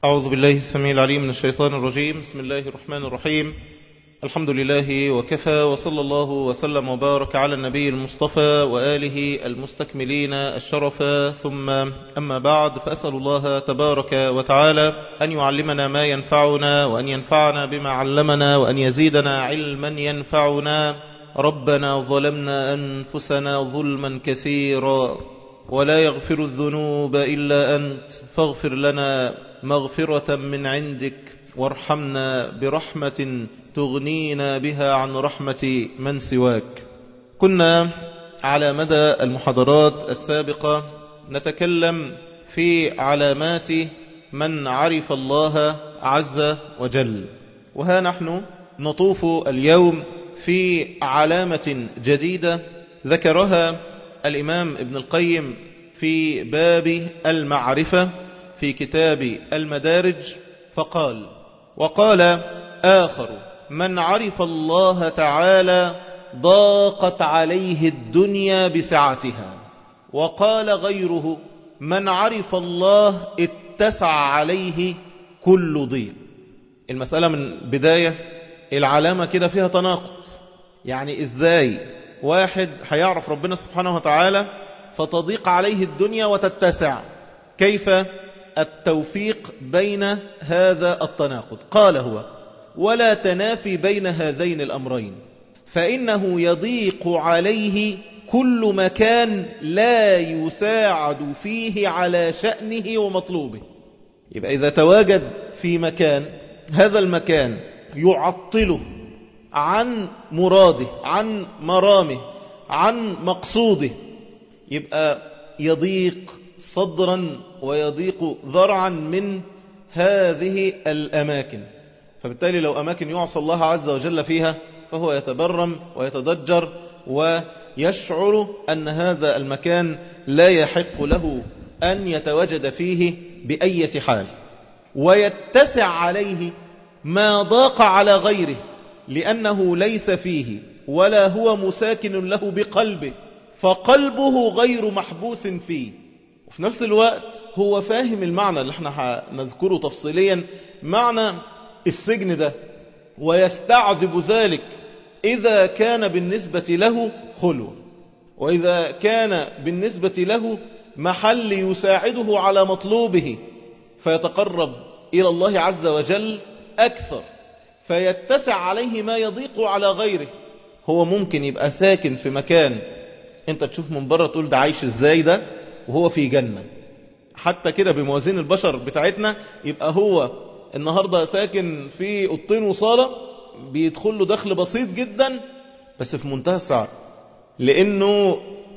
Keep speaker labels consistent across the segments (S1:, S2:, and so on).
S1: أعوذ بالله السميع العليم من الشيطان الرجيم بسم الله الرحمن الرحيم الحمد لله وكفى وصلى الله وسلم وبارك على النبي المصطفى وآله المستكملين الشرفا ثم أما بعد فأسأل الله تبارك وتعالى أن يعلمنا ما ينفعنا وأن ينفعنا بما علمنا وأن يزيدنا علما ينفعنا ربنا ظلمنا أنفسنا ظلما كثيرا ولا يغفر الذنوب إلا أنت فاغفر لنا مغفرة من عندك وارحمنا برحمة تغنينا بها عن رحمة من سواك كنا على مدى المحاضرات السابقة نتكلم في علامات من عرف الله عز وجل وها نحن نطوف اليوم في علامة جديدة ذكرها الإمام ابن القيم في باب المعرفة في كتاب المدارج فقال وقال آخر من عرف الله تعالى ضاقت عليه الدنيا بسعتها وقال غيره من عرف الله اتسع عليه كل ضيق المسألة من بداية العلامة كده فيها تناقض يعني ازاي واحد هيعرف ربنا سبحانه وتعالى فتضيق عليه الدنيا وتتسع كيف التوفيق بين هذا التناقض قال هو ولا تنافي بين هذين الأمرين فإنه يضيق عليه كل مكان لا يساعد فيه على شأنه ومطلوبه يبقى إذا تواجد في مكان هذا المكان يعطله عن مراده عن مرامه عن مقصوده يبقى يضيق صدرا ويضيق ذرعا من هذه الأماكن فبالتالي لو أماكن يعصى الله عز وجل فيها فهو يتبرم ويتضجر ويشعر أن هذا المكان لا يحق له أن يتواجد فيه بأية حال ويتسع عليه ما ضاق على غيره لأنه ليس فيه ولا هو مساكن له بقلبه فقلبه غير محبوس فيه وفي نفس الوقت هو فاهم المعنى اللي احنا هنذكره تفصيليا معنى السجن ده ويستعذب ذلك إذا كان بالنسبة له خلوة وإذا كان بالنسبة له محل يساعده على مطلوبه فيتقرب إلى الله عز وجل أكثر فيتسع عليه ما يضيق على غيره هو ممكن يبقى ساكن في مكان انت تشوف من بره تقول ده عايش ازاي ده وهو في جنة حتى كده بموازين البشر بتاعتنا يبقى هو النهاردة ساكن في اوضتين وصالة بيدخل له دخل بسيط جدا بس في منتهى السعر لانه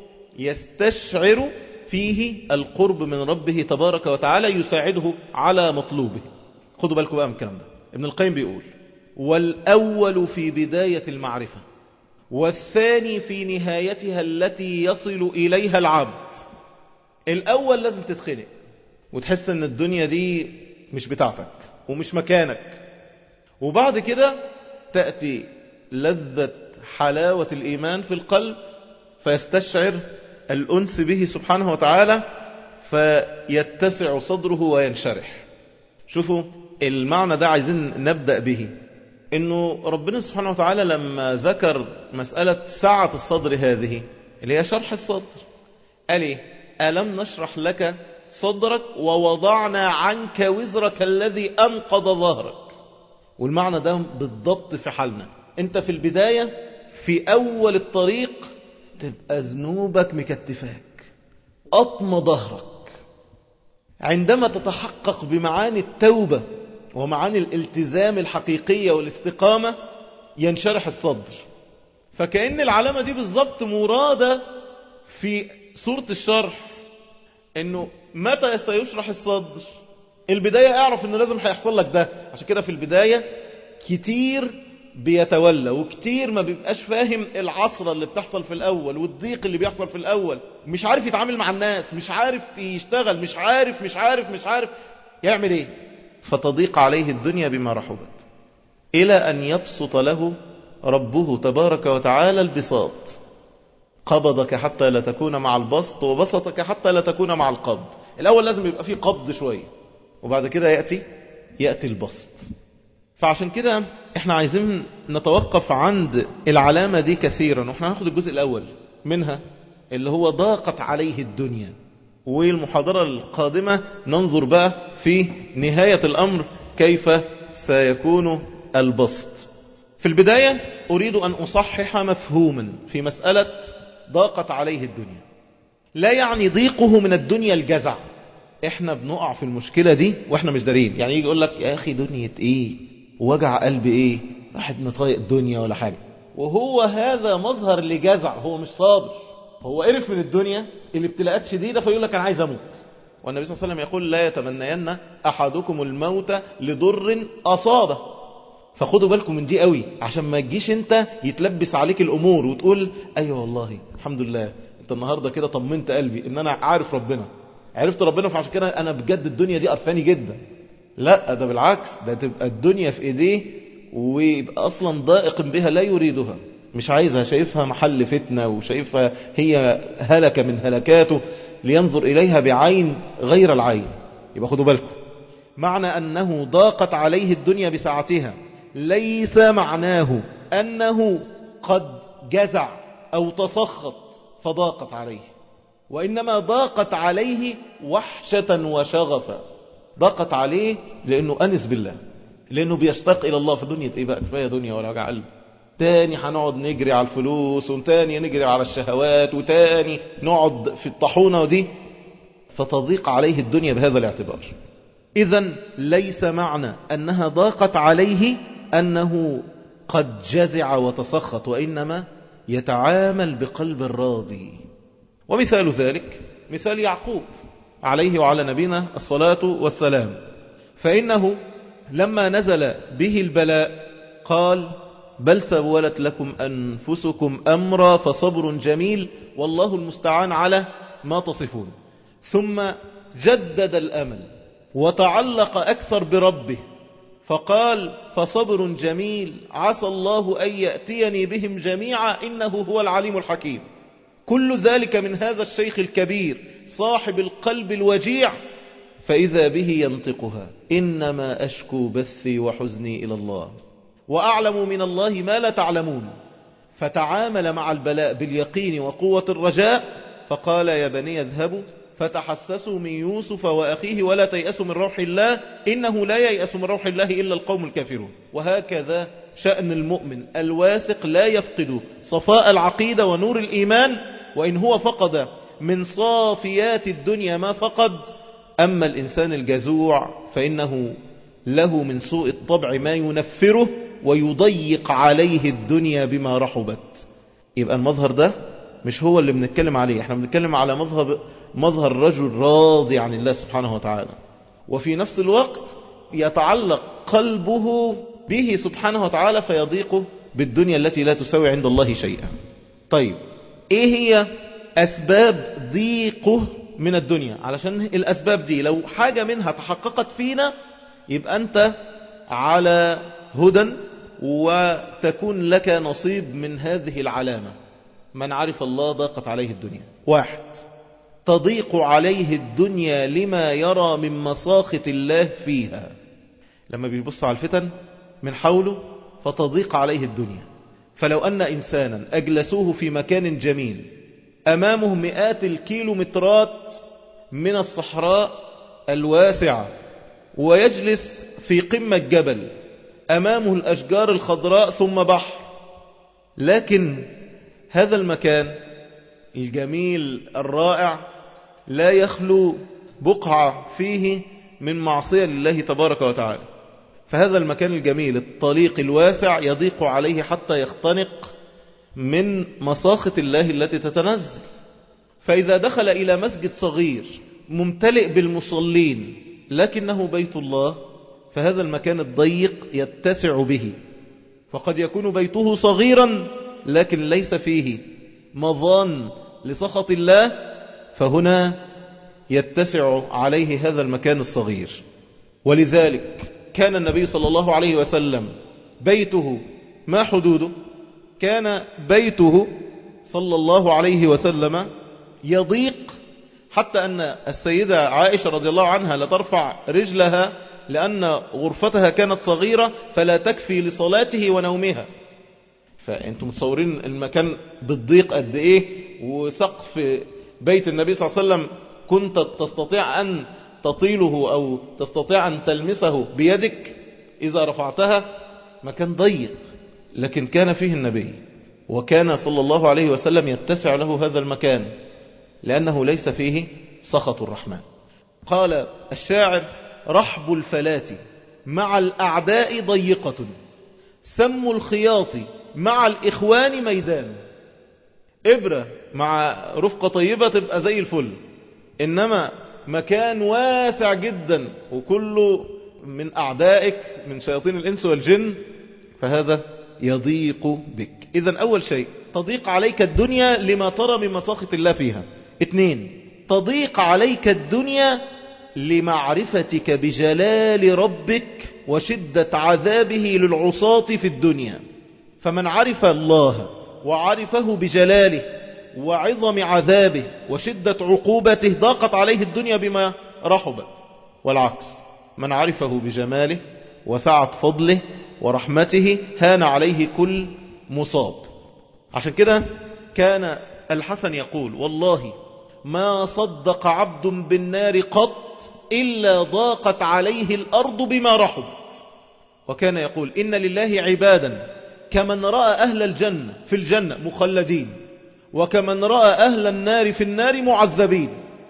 S1: يستشعر فيه القرب من ربه تبارك وتعالى يساعده على مطلوبه خدوا بالكم بقى من الكلام ده ابن القيم بيقول والأول في بداية المعرفة والثاني في نهايتها التي يصل إليها العبد الأول لازم تتخنق وتحس ان الدنيا دي مش بتاعتك ومش مكانك وبعد كده تأتي لذة حلاوة الإيمان في القلب فيستشعر الأنس به سبحانه وتعالى فيتسع صدره وينشرح شوفوا المعنى ده عايزين نبدأ به انه ربنا سبحانه وتعالى لما ذكر مسألة سعة الصدر هذه اللي هي شرح الصدر قال ايه ألم نشرح لك صدرك ووضعنا عنك وزرك الذي أنقض ظهرك والمعنى ده بالضبط في حالنا انت في البداية في أول الطريق تبقى ذنوبك مكتفاك أطم ظهرك عندما تتحقق بمعاني التوبة ومعاني الالتزام الحقيقية والاستقامة ينشرح الصدر فكأن العلامة دي بالضبط مرادة في سورة الشرح انه متى سيشرح الصدر البداية اعرف انه لازم هيحصل لك ده عشان كده في البداية كتير بيتولى وكتير ما بيبقاش فاهم العصرة اللي بتحصل في الاول والضيق اللي بيحصل في الاول مش عارف يتعامل مع الناس مش عارف يشتغل مش عارف مش عارف مش عارف يعمل ايه فتضيق عليه الدنيا بما رحبت الى ان يبسط له ربه تبارك وتعالى البساط قبضك حتى لا تكون مع البسط وبسطك حتى لا تكون مع القبض الأول لازم يبقى فيه قبض شوية وبعد كده يأتي يأتي البسط فعشان كده احنا عايزين نتوقف عند العلامة دي كثيرا واحنا هناخد الجزء الأول منها اللي هو ضاقت عليه الدنيا والمحاضرة القادمة ننظر بقى في نهاية الأمر كيف سيكون البسط في البداية أريد أن أصحح مفهوما في مسألة ضاقت عليه الدنيا لا يعني ضيقه من الدنيا الجزع احنا بنقع في المشكلة دي واحنا مش دارين يعني يجي يقول لك يا اخي دنيا ايه وجع قلب ايه واحد مطايق الدنيا ولا حاجة وهو هذا مظهر لجزع هو مش صابر هو قرف من الدنيا الابتلاءات شديدة فيقول لك انا عايز اموت والنبي صلى الله عليه وسلم يقول لا يتمنين احدكم الموت لضر اصابه فخدوا بالكم من دي قوي عشان ما تجيش انت يتلبس عليك الامور وتقول ايوه والله الحمد لله انت النهارده كده طمنت قلبي ان انا عارف ربنا عرفت ربنا فعشان كده انا بجد الدنيا دي قرفاني جدا لا ده بالعكس ده تبقى الدنيا في ايديه ويبقى اصلا ضائق بها لا يريدها مش عايزها شايفها محل فتنة وشايفها هي هلكة من هلكاته لينظر إليها بعين غير العين يبقى خدوا بالكم معنى أنه ضاقت عليه الدنيا بساعتها ليس معناه أنه قد جزع أو تسخط فضاقت عليه وإنما ضاقت عليه وحشة وشغفا ضاقت عليه لأنه أنس بالله لأنه بيشتاق إلى الله في دنيا إيه بقى كفاية دنيا ولا وجع قلب تاني هنقعد نجري على الفلوس وتاني نجري على الشهوات وتاني نقعد في الطحونة ودي فتضيق عليه الدنيا بهذا الاعتبار إذا ليس معنى أنها ضاقت عليه أنه قد جزع وتسخط وإنما يتعامل بقلب الراضي ومثال ذلك مثال يعقوب عليه وعلى نبينا الصلاة والسلام فإنه لما نزل به البلاء قال بل سولت لكم أنفسكم أمرا فصبر جميل والله المستعان على ما تصفون ثم جدد الأمل وتعلق أكثر بربه فقال فصبر جميل عسى الله أن يأتيني بهم جميعا إنه هو العليم الحكيم كل ذلك من هذا الشيخ الكبير صاحب القلب الوجيع فإذا به ينطقها إنما أشكو بثي وحزني إلى الله وأعلم من الله ما لا تعلمون فتعامل مع البلاء باليقين وقوة الرجاء فقال يا بني اذهبوا فتحسسوا من يوسف وأخيه ولا تيأسوا من روح الله إنه لا ييأس من روح الله إلا القوم الكافرون وهكذا شأن المؤمن الواثق لا يفقد صفاء العقيدة ونور الإيمان وإن هو فقد من صافيات الدنيا ما فقد أما الإنسان الجزوع فإنه له من سوء الطبع ما ينفره ويضيق عليه الدنيا بما رحبت يبقى المظهر ده مش هو اللي بنتكلم عليه احنا بنتكلم على مظهر مظهر رجل راضي عن الله سبحانه وتعالى وفي نفس الوقت يتعلق قلبه به سبحانه وتعالى فيضيق بالدنيا التي لا تساوي عند الله شيئا طيب ايه هي اسباب ضيقه من الدنيا علشان الاسباب دي لو حاجة منها تحققت فينا يبقى انت على هدى وتكون لك نصيب من هذه العلامة من عرف الله ضاقت عليه الدنيا واحد تضيق عليه الدنيا لما يرى من مساخط الله فيها لما بيبص على الفتن من حوله فتضيق عليه الدنيا فلو أن إنسانا أجلسوه في مكان جميل أمامه مئات الكيلومترات من الصحراء الواسعة ويجلس في قمة جبل أمامه الأشجار الخضراء ثم بحر لكن هذا المكان الجميل الرائع لا يخلو بقعة فيه من معصية لله تبارك وتعالى فهذا المكان الجميل الطليق الواسع يضيق عليه حتى يختنق من مساخة الله التي تتنزل فإذا دخل إلى مسجد صغير ممتلئ بالمصلين لكنه بيت الله فهذا المكان الضيق يتسع به فقد يكون بيته صغيرا لكن ليس فيه مظان لسخط الله فهنا يتسع عليه هذا المكان الصغير ولذلك كان النبي صلى الله عليه وسلم بيته ما حدوده كان بيته صلى الله عليه وسلم يضيق حتى أن السيدة عائشة رضي الله عنها لترفع رجلها لأن غرفتها كانت صغيرة فلا تكفي لصلاته ونومها فأنتم متصورين المكان بالضيق قد إيه وسقف بيت النبي صلى الله عليه وسلم كنت تستطيع أن تطيله أو تستطيع أن تلمسه بيدك إذا رفعتها مكان ضيق لكن كان فيه النبي وكان صلى الله عليه وسلم يتسع له هذا المكان لأنه ليس فيه سخط الرحمن قال الشاعر رحب الفلاة مع الأعداء ضيقة سم الخياط مع الإخوان ميدان إبرة مع رفقة طيبة تبقى زي الفل إنما مكان واسع جدا وكله من أعدائك من شياطين الإنس والجن فهذا يضيق بك إذا أول شيء تضيق عليك الدنيا لما ترى من مساخط الله فيها اثنين تضيق عليك الدنيا لمعرفتك بجلال ربك وشدة عذابه للعصاة في الدنيا فمن عرف الله وعرفه بجلاله وعظم عذابه وشدة عقوبته ضاقت عليه الدنيا بما رحبت والعكس من عرفه بجماله وسعة فضله ورحمته هان عليه كل مصاب عشان كده كان الحسن يقول والله ما صدق عبد بالنار قط إلا ضاقت عليه الأرض بما رحبت وكان يقول إن لله عبادا كمن رأى أهل الجنة في الجنة مخلدين وكمن رأى أهل النار في النار معذبين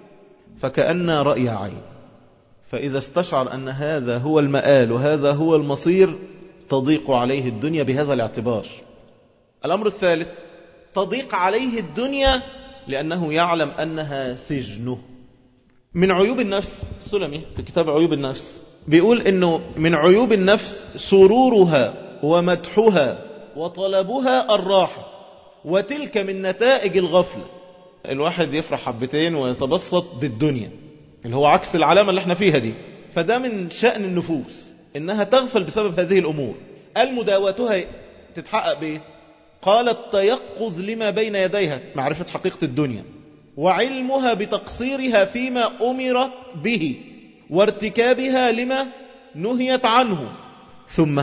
S1: فكأن رأي عين فإذا استشعر أن هذا هو المآل وهذا هو المصير تضيق عليه الدنيا بهذا الاعتبار الأمر الثالث تضيق عليه الدنيا لأنه يعلم أنها سجنه من عيوب النفس سلمي في كتاب عيوب النفس بيقول أنه من عيوب النفس سرورها ومدحها وطلبها الراحة وتلك من نتائج الغفلة الواحد يفرح حبتين ويتبسط بالدنيا اللي هو عكس العلامة اللي احنا فيها دي فده من شأن النفوس انها تغفل بسبب هذه الامور المداواتها تتحقق بايه قال التيقظ لما بين يديها معرفة حقيقة الدنيا وعلمها بتقصيرها فيما أمرت به وارتكابها لما نهيت عنه ثم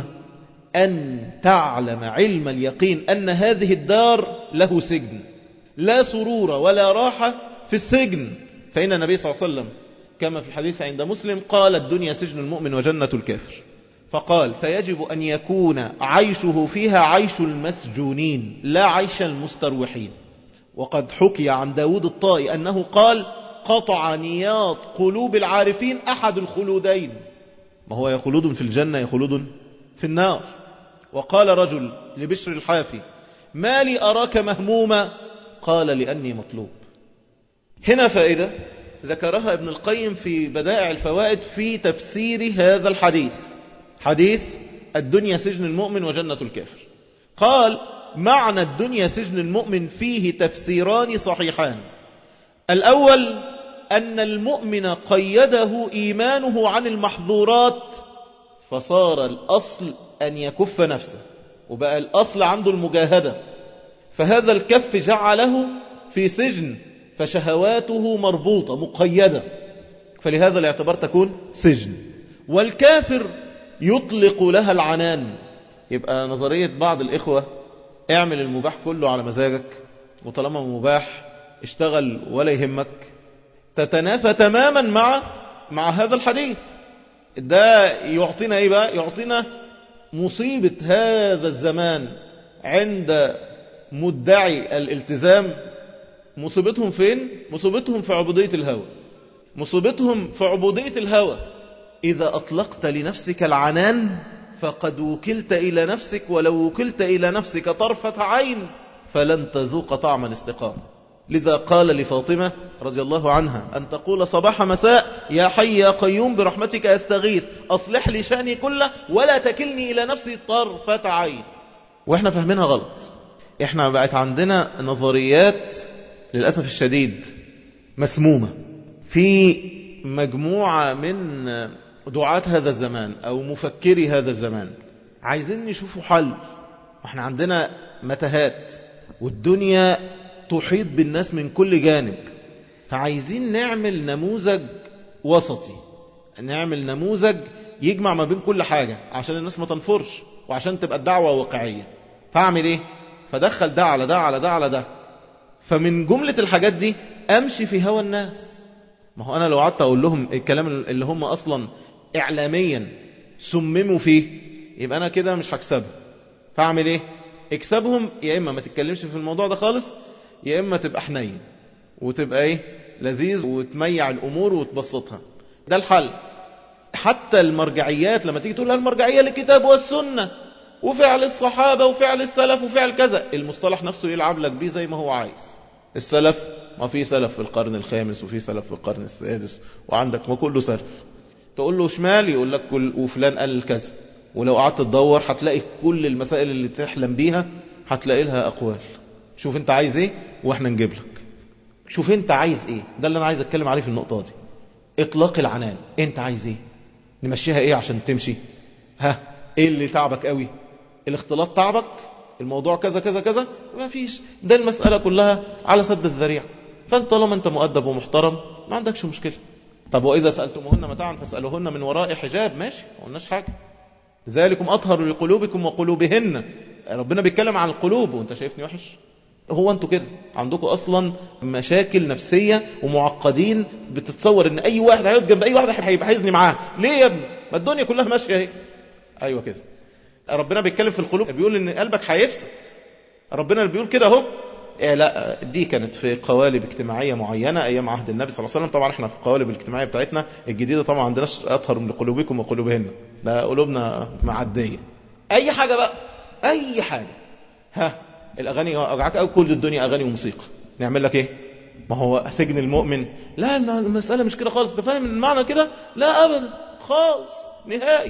S1: أن تعلم علم اليقين أن هذه الدار له سجن لا سرور ولا راحة في السجن فإن النبي صلى الله عليه وسلم كما في الحديث عند مسلم قال الدنيا سجن المؤمن وجنة الكافر فقال فيجب أن يكون عيشه فيها عيش المسجونين لا عيش المستروحين وقد حكي عن داود الطائي أنه قال قطع نياط قلوب العارفين أحد الخلودين ما هو يخلود في الجنة يخلود في النار وقال رجل لبشر الحافي ما لي أراك مهموما قال لأني مطلوب هنا فائدة ذكرها ابن القيم في بدائع الفوائد في تفسير هذا الحديث حديث الدنيا سجن المؤمن وجنة الكافر قال معنى الدنيا سجن المؤمن فيه تفسيران صحيحان الأول أن المؤمن قيده إيمانه عن المحظورات فصار الأصل أن يكف نفسه وبقى الأصل عنده المجاهدة فهذا الكف جعله في سجن فشهواته مربوطة مقيدة فلهذا الاعتبار تكون سجن والكافر يطلق لها العنان يبقى نظرية بعض الإخوة اعمل المباح كله على مزاجك وطالما مباح اشتغل ولا يهمك تتنافى تماما مع مع هذا الحديث ده يعطينا ايه بقى يعطينا مصيبة هذا الزمان عند مدعي الالتزام مصيبتهم فين مصيبتهم في عبودية الهوى مصيبتهم في عبودية الهوى إذا أطلقت لنفسك العنان فقد وكلت إلى نفسك ولو وكلت إلى نفسك طرفة عين فلن تذوق طعم الاستقامة لذا قال لفاطمة رضي الله عنها أن تقول صباح مساء يا حي يا قيوم برحمتك أستغيث أصلح لي شأني كله ولا تكلني إلى نفسي طرفة عين وإحنا فهمينها غلط إحنا بقت عندنا نظريات للأسف الشديد مسمومة في مجموعة من دعاة هذا الزمان أو مفكري هذا الزمان عايزين نشوفوا حل احنا عندنا متاهات والدنيا تحيط بالناس من كل جانب فعايزين نعمل نموذج وسطي نعمل نموذج يجمع ما بين كل حاجة عشان الناس ما تنفرش وعشان تبقى الدعوة واقعية فاعمل ايه فدخل ده على ده على ده على ده فمن جملة الحاجات دي امشي في هوى الناس ما هو انا لو قعدت اقول لهم الكلام اللي هم اصلا اعلاميا سمموا فيه يبقى انا كده مش هكسبهم فاعمل ايه اكسبهم يا اما ما تتكلمش في الموضوع ده خالص يا اما تبقى حنين وتبقى ايه لذيذ وتميع الامور وتبسطها ده الحل حتى المرجعيات لما تيجي تقول لها المرجعية للكتاب والسنة وفعل الصحابة وفعل السلف وفعل كذا المصطلح نفسه يلعب لك بيه زي ما هو عايز السلف ما في سلف في القرن الخامس وفي سلف في القرن السادس وعندك ما كله سلف تقول له شمال يقول لك كل وفلان قال كذا ولو قعدت تدور هتلاقي كل المسائل اللي تحلم بيها هتلاقي لها اقوال شوف انت عايز ايه واحنا نجيب لك شوف انت عايز ايه ده اللي انا عايز اتكلم عليه في النقطة دي اطلاق العنان انت عايز ايه نمشيها ايه عشان تمشي ها ايه اللي تعبك قوي الاختلاط تعبك الموضوع كذا كذا كذا ما فيش ده المسألة كلها على سد الذريعة فانت طالما انت مؤدب ومحترم ما عندكش مشكلة طب واذا سألتموهن متاعا فاسألوهن من وراء حجاب ماشي ما قلناش حاجة ذلكم اطهر لقلوبكم وقلوبهن ربنا بيتكلم عن القلوب وانت شايفني وحش هو انتوا كده عندكم اصلا مشاكل نفسية ومعقدين بتتصور ان اي واحد هيقعد جنب اي واحد هيبقى عايزني معاه ليه يا ابني ما الدنيا كلها ماشية اهي ايوه كده ربنا بيتكلم في القلوب بيقول ان قلبك هيفسد ربنا اللي بيقول كده اهو إيه لا دي كانت في قوالب اجتماعية معينة ايام عهد النبي صلى الله عليه وسلم طبعا احنا في القوالب الاجتماعية بتاعتنا الجديدة طبعا عندناش اطهر من قلوبكم وقلوبهن ده قلوبنا معدية اي حاجة بقى اي حاجة ها الاغاني وجعك او كل الدنيا اغاني وموسيقى نعمل لك ايه ما هو سجن المؤمن لا المسألة مش كده خالص انت فاهم المعنى كده لا ابدا خالص نهائي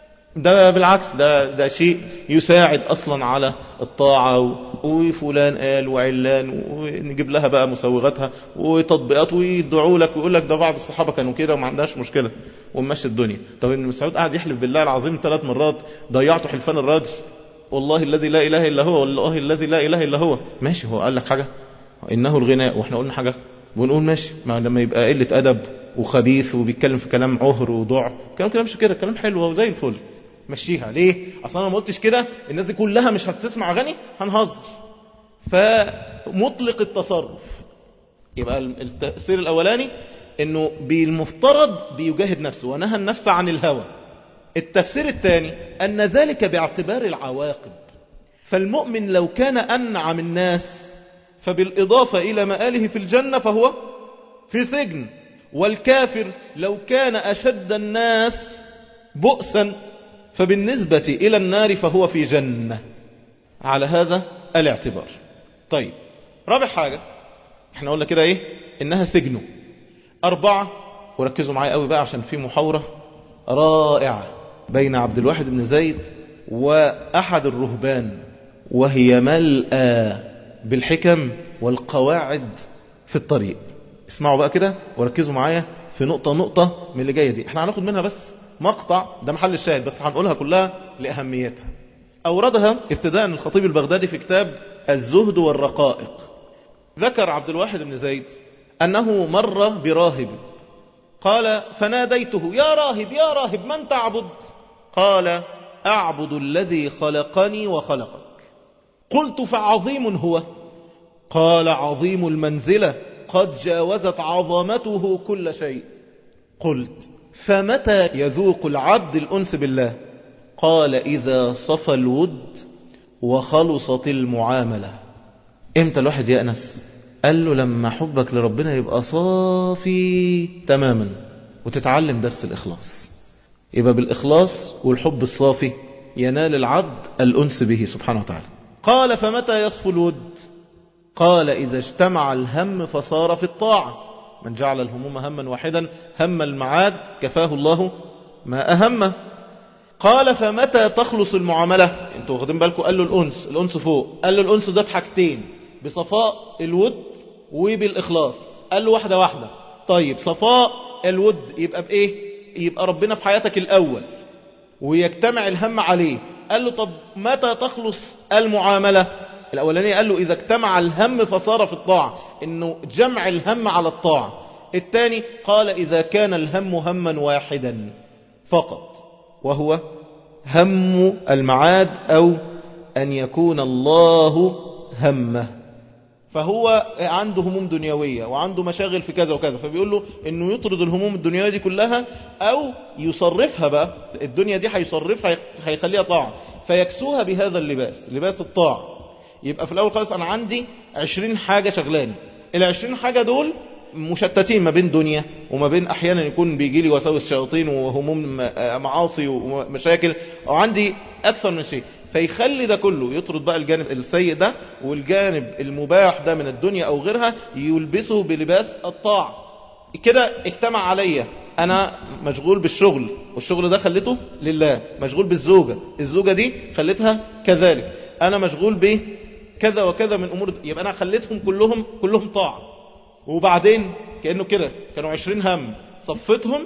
S1: ده بالعكس ده ده شيء يساعد اصلا على الطاعة وفلان قال وعلان ونجيب لها بقى مسوغاتها وتطبيقات ويدعوا لك ويقول لك ده بعض الصحابة كانوا كده وما عندهاش مشكلة ونمشي الدنيا طب ابن مسعود قاعد يحلف بالله العظيم ثلاث مرات ضيعتوا حلفان الراجل والله الذي لا اله الا هو والله الذي لا اله الا هو ماشي هو قال لك حاجة انه الغناء واحنا قلنا حاجة ونقول ماشي ما لما يبقى قلة ادب وخبيث وبيتكلم في كلام عهر وضع كلام كلام مش كده كلام حلو وزي الفل مشيها ليه اصلا انا ما قلتش كده الناس دي كلها مش هتسمع اغاني هنهزر فمطلق التصرف يبقى التأثير الاولاني انه بالمفترض بيجاهد نفسه ونهى النفس عن الهوى التفسير الثاني ان ذلك باعتبار العواقب فالمؤمن لو كان انعم الناس فبالاضافة الى مآله في الجنة فهو في سجن والكافر لو كان اشد الناس بؤسا فبالنسبة إلى النار فهو في جنة على هذا الاعتبار طيب رابع حاجة احنا قلنا كده ايه انها سجنه اربعة وركزوا معايا قوي بقى عشان في محاورة رائعة بين عبد الواحد بن زيد واحد الرهبان وهي ملأى بالحكم والقواعد في الطريق اسمعوا بقى كده وركزوا معايا في نقطة نقطة من اللي جاية دي احنا هناخد منها بس مقطع ده محل الشاهد بس هنقولها كلها لأهميتها أوردها ابتداء الخطيب البغدادي في كتاب الزهد والرقائق ذكر عبد الواحد بن زيد أنه مر براهب قال فناديته يا راهب يا راهب من تعبد قال أعبد الذي خلقني وخلقك قلت فعظيم هو قال عظيم المنزلة قد جاوزت عظمته كل شيء قلت فمتى يذوق العبد الأنس بالله قال إذا صفى الود وخلصت المعاملة امتى الواحد يأنس قال له لما حبك لربنا يبقى صافي تماما وتتعلم درس الإخلاص يبقى بالإخلاص والحب الصافي ينال العبد الأنس به سبحانه وتعالى قال فمتى يصفو الود قال إذا اجتمع الهم فصار في الطاعة من جعل الهموم هما واحدا هم المعاد كفاه الله ما أهمه قال فمتى تخلص المعاملة انتوا واخدين بالكم قال له الأنس الأنس فوق قال له الأنس ده حاجتين بصفاء الود وبالإخلاص قال له واحدة واحدة طيب صفاء الود يبقى بإيه يبقى ربنا في حياتك الأول ويجتمع الهم عليه قال له طب متى تخلص المعاملة الأولانية قال له إذا اجتمع الهم فصار في الطاعة إنه جمع الهم على الطاعة الثاني قال إذا كان الهم هما واحدا فقط وهو هم المعاد أو أن يكون الله همه فهو عنده هموم دنيوية وعنده مشاغل في كذا وكذا فبيقول له انه يطرد الهموم الدنيوية دي كلها او يصرفها بقى الدنيا دي هيصرفها هيخليها طاعة فيكسوها بهذا اللباس لباس الطاعة يبقى في الاول خالص انا عندي عشرين حاجة شغلاني العشرين حاجة دول مشتتين ما بين دنيا وما بين احيانا يكون بيجي لي وساوس شياطين وهموم معاصي ومشاكل وعندي اكثر من شيء فيخلي ده كله يطرد بقى الجانب السيء ده والجانب المباح ده من الدنيا او غيرها يلبسه بلباس الطاعة كده اجتمع عليا انا مشغول بالشغل والشغل ده خليته لله مشغول بالزوجة الزوجة دي خليتها كذلك انا مشغول به كذا وكذا من امور يبقى انا خليتهم كلهم كلهم طاعة وبعدين كأنه كده كانوا عشرين هم صفتهم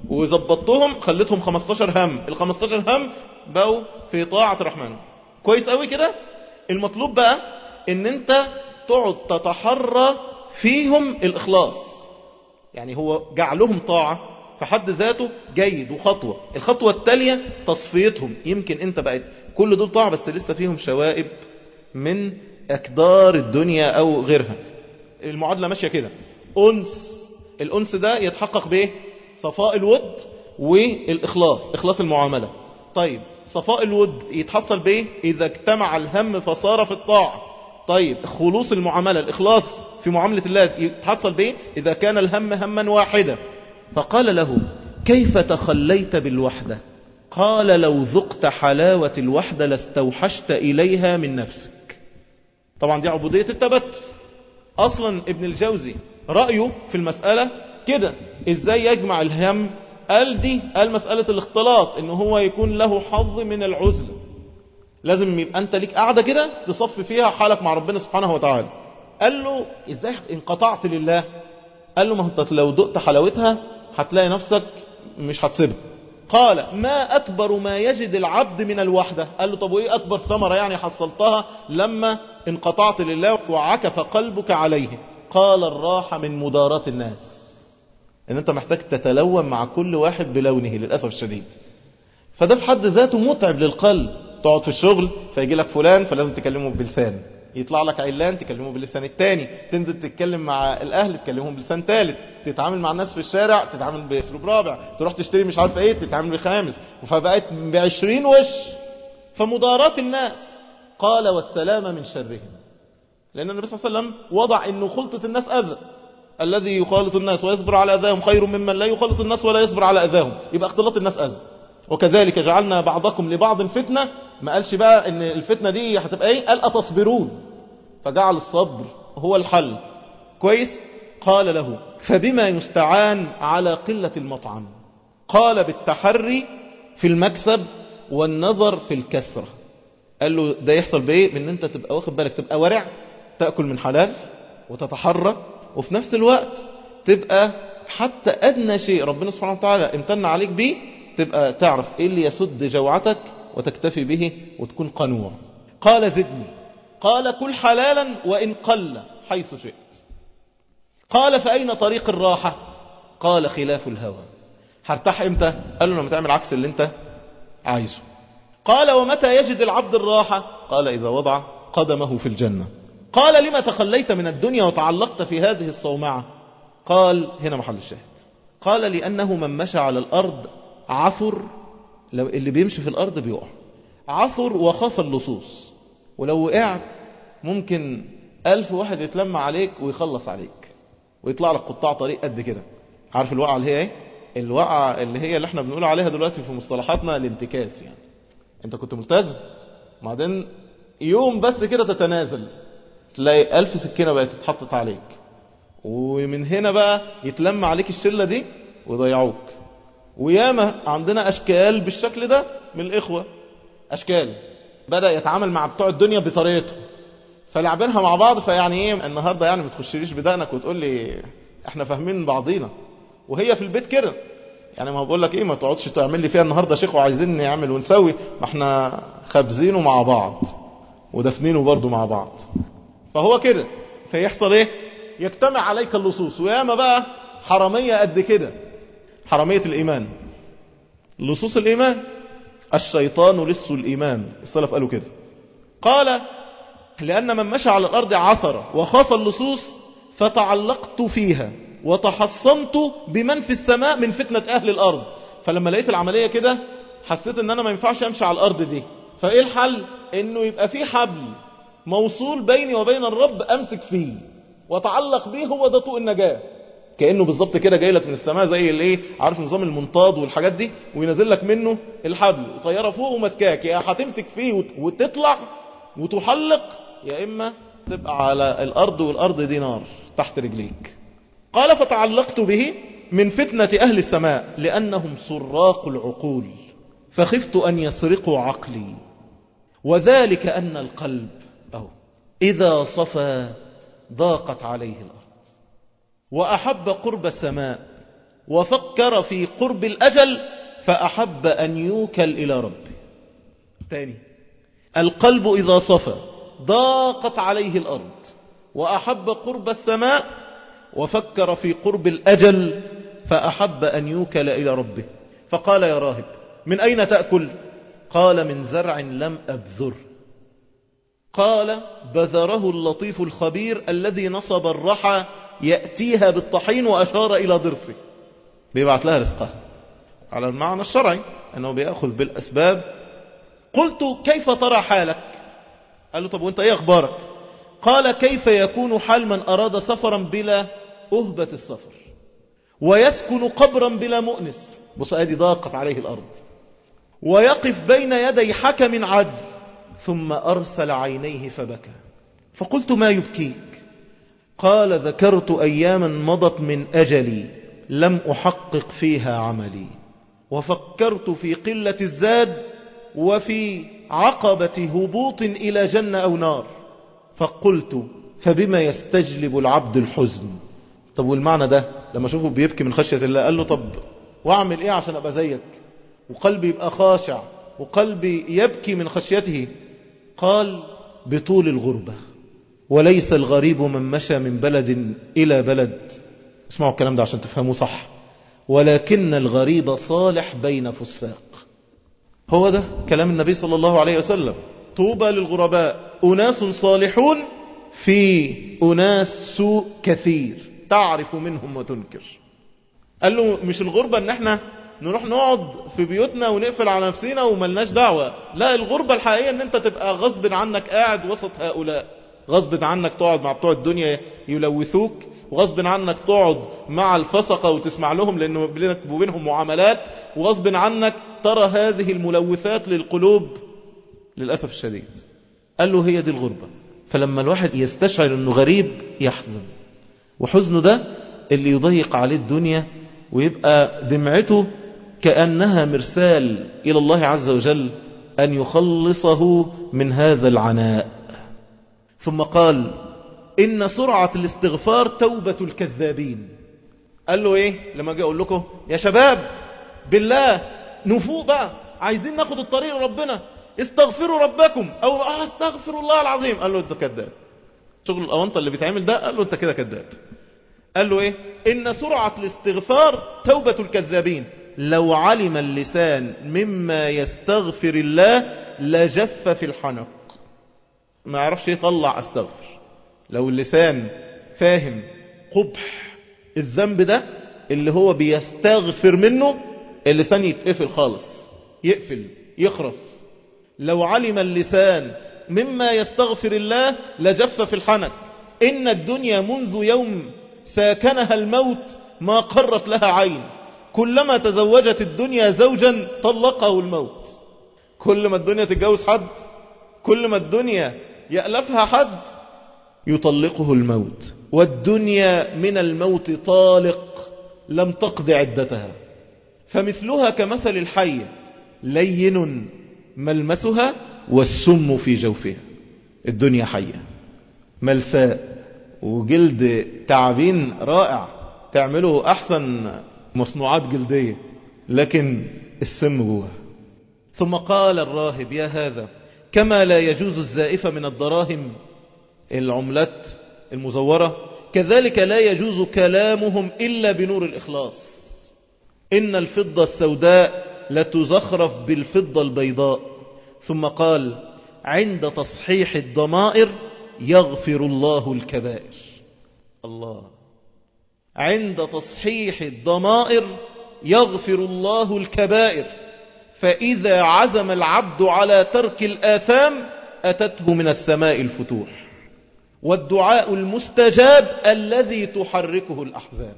S1: وظبطتهم خليتهم 15 هم ال 15 هم بقوا في طاعة الرحمن كويس قوي كده المطلوب بقى ان انت تقعد تتحرى فيهم الاخلاص يعني هو جعلهم طاعة في حد ذاته جيد وخطوة الخطوة التالية تصفيتهم يمكن انت بقيت كل دول طاعة بس لسه فيهم شوائب من اكدار الدنيا او غيرها المعادلة ماشية كده انس الانس ده يتحقق بايه صفاء الود والإخلاص إخلاص المعاملة طيب صفاء الود يتحصل بإيه إذا اجتمع الهم فصار في الطاعة طيب خلوص المعاملة الإخلاص في معاملة الله يتحصل بإيه إذا كان الهم هما واحدا فقال له كيف تخليت بالوحدة قال لو ذقت حلاوة الوحدة لاستوحشت إليها من نفسك طبعا دي عبودية التبتل أصلا ابن الجوزي رأيه في المسألة كده ازاي يجمع الهم قال دي قال مسألة الاختلاط ان هو يكون له حظ من العزلة لازم يبقى انت ليك قاعدة كده تصفي فيها حالك مع ربنا سبحانه وتعالى قال له ازاي انقطعت لله قال له ما انت لو دقت حلاوتها هتلاقي نفسك مش هتسيبها قال ما أكبر ما يجد العبد من الوحدة قال له طب وإيه أكبر ثمرة يعني حصلتها لما انقطعت لله وعكف قلبك عليه قال الراحة من مدارات الناس ان انت محتاج تتلون مع كل واحد بلونه للأسف الشديد فده في حد ذاته متعب للقلب تقعد في الشغل فيجي لك فلان فلازم تكلمه بلسان يطلع لك علان تكلمه باللسان التاني تنزل تتكلم مع الاهل تكلمهم بلسان ثالث تتعامل مع الناس في الشارع تتعامل باسلوب رابع تروح تشتري مش عارف ايه تتعامل بخامس فبقيت بعشرين وش فمضارات الناس قال والسلام من شرهم لان النبي صلى الله عليه وسلم وضع انه خلطة الناس اذى الذي يخالط الناس ويصبر على أذاهم خير ممن لا يخالط الناس ولا يصبر على أذاهم يبقى اختلاط الناس أذى وكذلك جعلنا بعضكم لبعض فتنة ما قالش بقى ان الفتنة دي هتبقى ايه قال أتصبرون فجعل الصبر هو الحل كويس قال له فبما يستعان على قلة المطعم قال بالتحري في المكسب والنظر في الكسرة قال له ده يحصل بايه بان انت تبقى واخد بالك تبقى ورع تأكل من حلال وتتحرى وفي نفس الوقت تبقى حتى أدنى شيء ربنا سبحانه وتعالى امتن عليك به تبقى تعرف ايه اللي يسد جوعتك وتكتفي به وتكون قنوع قال زدني قال كل حلالا وإن قل حيث شئت قال فأين طريق الراحة قال خلاف الهوى هرتاح امتى قال له لما تعمل عكس اللي انت عايزه قال ومتى يجد العبد الراحة قال إذا وضع قدمه في الجنة قال لما تخليت من الدنيا وتعلقت في هذه الصومعة قال هنا محل الشاهد قال لأنه من مشى على الأرض عثر لو اللي بيمشي في الأرض بيقع عثر وخاف اللصوص ولو وقعت ممكن ألف واحد يتلم عليك ويخلص عليك ويطلع لك قطاع طريق قد كده عارف الوقعة اللي هي ايه الوقعة اللي هي اللي احنا بنقول عليها دلوقتي في مصطلحاتنا الانتكاس يعني انت كنت ملتزم بعدين يوم بس كده تتنازل تلاقي ألف سكينة بقت اتحطت عليك ومن هنا بقى يتلم عليك الشلة دي ويضيعوك وياما عندنا أشكال بالشكل ده من الإخوة أشكال بدأ يتعامل مع بتوع الدنيا بطريقته فلعبينها مع بعض فيعني ايه النهاردة يعني ما تخشليش بدقنك وتقول لي احنا فاهمين بعضينا وهي في البيت كده يعني ما بقول لك ايه ما تقعدش تعمل لي فيها النهاردة شيخ وعايزين نعمل ونسوي ما احنا خابزينه مع بعض ودفنينه برضه مع بعض فهو كده فيحصل ايه يجتمع عليك اللصوص وياما بقى حرامية قد كده حرامية الإيمان لصوص الإيمان الشيطان لص الإيمان السلف قالوا كده قال لأن من مشى على الأرض عثر وخاف اللصوص فتعلقت فيها وتحصنت بمن في السماء من فتنة أهل الأرض فلما لقيت العملية كده حسيت ان انا ما ينفعش امشي على الارض دي فايه الحل انه يبقى في حبل موصول بيني وبين الرب امسك فيه واتعلق بيه هو ده طوق النجاة كأنه بالظبط كده جاي لك من السماء زي الايه عارف نظام المنطاد والحاجات دي وينزل لك منه الحبل وطياره فوق ومسكاك يا هتمسك فيه وتطلع وتحلق يا اما تبقى على الارض والارض دي نار تحت رجليك قال فتعلقت به من فتنة أهل السماء لأنهم سراق العقول فخفت أن يسرقوا عقلي وذلك أن القلب أهو إذا صفى ضاقت عليه الأرض وأحب قرب السماء وفكر في قرب الأجل فأحب أن يوكل إلى ربه ثاني القلب إذا صفى ضاقت عليه الأرض وأحب قرب السماء وفكر في قرب الأجل فأحب أن يوكل إلى ربه فقال يا راهب من أين تأكل قال من زرع لم أبذر قال بذره اللطيف الخبير الذي نصب الرحى يأتيها بالطحين وأشار إلى ضرسه بيبعت لها رزقها على المعنى الشرعي أنه بيأخذ بالأسباب قلت كيف ترى حالك قال له طب وانت ايه اخبارك قال كيف يكون حال من أراد سفرا بلا أهبة السفر ويسكن قبرا بلا مؤنس بص ادي ضاقت عليه الأرض ويقف بين يدي حكم عدل ثم أرسل عينيه فبكى فقلت ما يبكيك قال ذكرت أياما مضت من أجلي لم أحقق فيها عملي وفكرت في قلة الزاد وفي عقبة هبوط إلى جنة أو نار فقلت فبما يستجلب العبد الحزن طب والمعنى ده لما شوفه بيبكي من خشية الله قال له طب واعمل ايه عشان ابقى زيك وقلبي يبقى خاشع وقلبي يبكي من خشيته قال بطول الغربة وليس الغريب من مشى من بلد إلى بلد اسمعوا الكلام ده عشان تفهموا صح ولكن الغريب صالح بين فساق هو ده كلام النبي صلى الله عليه وسلم طوبى للغرباء أناس صالحون في أناس سوء كثير تعرف منهم وتنكر قال له مش الغربة ان احنا نروح نقعد في بيوتنا ونقفل على نفسنا وملناش دعوة لا الغربة الحقيقية ان انت تبقى غصب عنك قاعد وسط هؤلاء غصب عنك تقعد مع بتوع الدنيا يلوثوك وغصب عنك تقعد مع الفسقة وتسمع لهم لأنه بينك وبينهم معاملات وغصب عنك ترى هذه الملوثات للقلوب للأسف الشديد قال له هي دي الغربة فلما الواحد يستشعر أنه غريب يحزن وحزنه ده اللي يضيق عليه الدنيا ويبقى دمعته كأنها مرسال إلى الله عز وجل أن يخلصه من هذا العناء ثم قال إن سرعة الاستغفار توبة الكذابين قال له إيه لما جاء أقول لكم يا شباب بالله نفوق بقى عايزين ناخد الطريق لربنا استغفروا ربكم أو آه استغفر الله العظيم قال له أنت كذاب شغل الأونطة اللي بيتعمل ده قال له أنت كده كذاب قال له إيه إن سرعة الاستغفار توبة الكذابين لو علم اللسان مما يستغفر الله لجف في الحنق ما يعرفش يطلع استغفر لو اللسان فاهم قبح الذنب ده اللي هو بيستغفر منه اللسان يتقفل خالص يقفل يخرس لو علم اللسان مما يستغفر الله لجف في الحنك إن الدنيا منذ يوم ساكنها الموت ما قرت لها عين كلما تزوجت الدنيا زوجا طلقه الموت كل ما الدنيا تتجوز حد كل ما الدنيا يألفها حد يطلقه الموت والدنيا من الموت طالق لم تقض عدتها فمثلها كمثل الحية لين ملمسها والسم في جوفها الدنيا حية ملساء وجلد تعبين رائع تعمله أحسن مصنوعات جلدية لكن السم جوه ثم قال الراهب يا هذا كما لا يجوز الزائفة من الدراهم العملات المزورة كذلك لا يجوز كلامهم إلا بنور الإخلاص إن الفضة السوداء لتزخرف بالفضة البيضاء ثم قال عند تصحيح الضمائر يغفر الله الكبائر الله عند تصحيح الضمائر يغفر الله الكبائر فإذا عزم العبد على ترك الآثام أتته من السماء الفتوح والدعاء المستجاب الذي تحركه الأحزان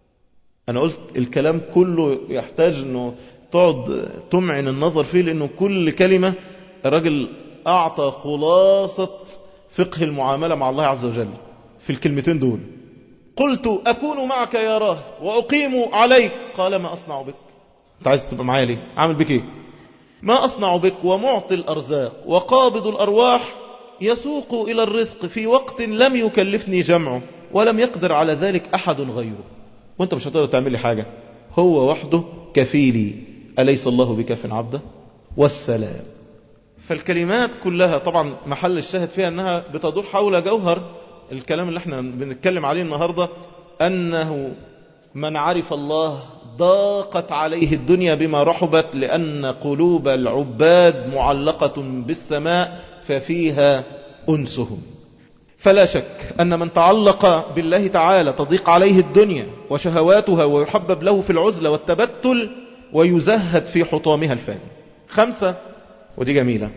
S1: أنا قلت الكلام كله يحتاج أنه تقعد تمعن النظر فيه لأنه كل كلمة الراجل أعطى خلاصة فقه المعاملة مع الله عز وجل في الكلمتين دول قلت أكون معك يا راه وأقيم عليك قال ما أصنع بك أنت عايز تبقى معايا ليه عامل بك إيه ما أصنع بك ومعطي الأرزاق وقابض الأرواح يسوق إلى الرزق في وقت لم يكلفني جمعه ولم يقدر على ذلك أحد غيره وانت مش هتقدر تعمل لي حاجة هو وحده كفيلي أليس الله بكف عبده والسلام فالكلمات كلها طبعا محل الشاهد فيها أنها بتدور حول جوهر الكلام اللي احنا بنتكلم عليه النهاردة أنه من عرف الله ضاقت عليه الدنيا بما رحبت لأن قلوب العباد معلقة بالسماء ففيها أنسهم فلا شك أن من تعلق بالله تعالى تضيق عليه الدنيا وشهواتها ويحبب له في العزلة والتبتل ويزهد في حطامها الفاني خمسة ودي جميلة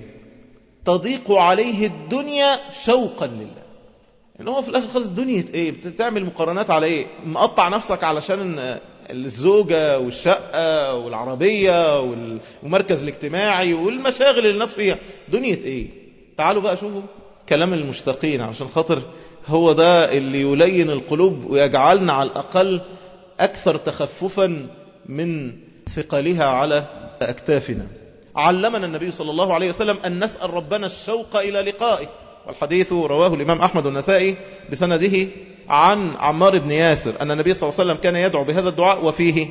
S1: تضيق عليه الدنيا شوقا لله ان هو في الاخر خالص دنيا ايه بتعمل مقارنات على ايه مقطع نفسك علشان الزوجة والشقة والعربية والمركز الاجتماعي والمشاغل اللي الناس فيها دنيا ايه تعالوا بقى شوفوا كلام المشتاقين عشان خاطر هو ده اللي يلين القلوب ويجعلنا على الأقل أكثر تخففا من ثقلها على أكتافنا علمنا النبي صلى الله عليه وسلم أن نسأل ربنا الشوق إلى لقائه والحديث رواه الإمام أحمد النسائي بسنده عن عمار بن ياسر أن النبي صلى الله عليه وسلم كان يدعو بهذا الدعاء وفيه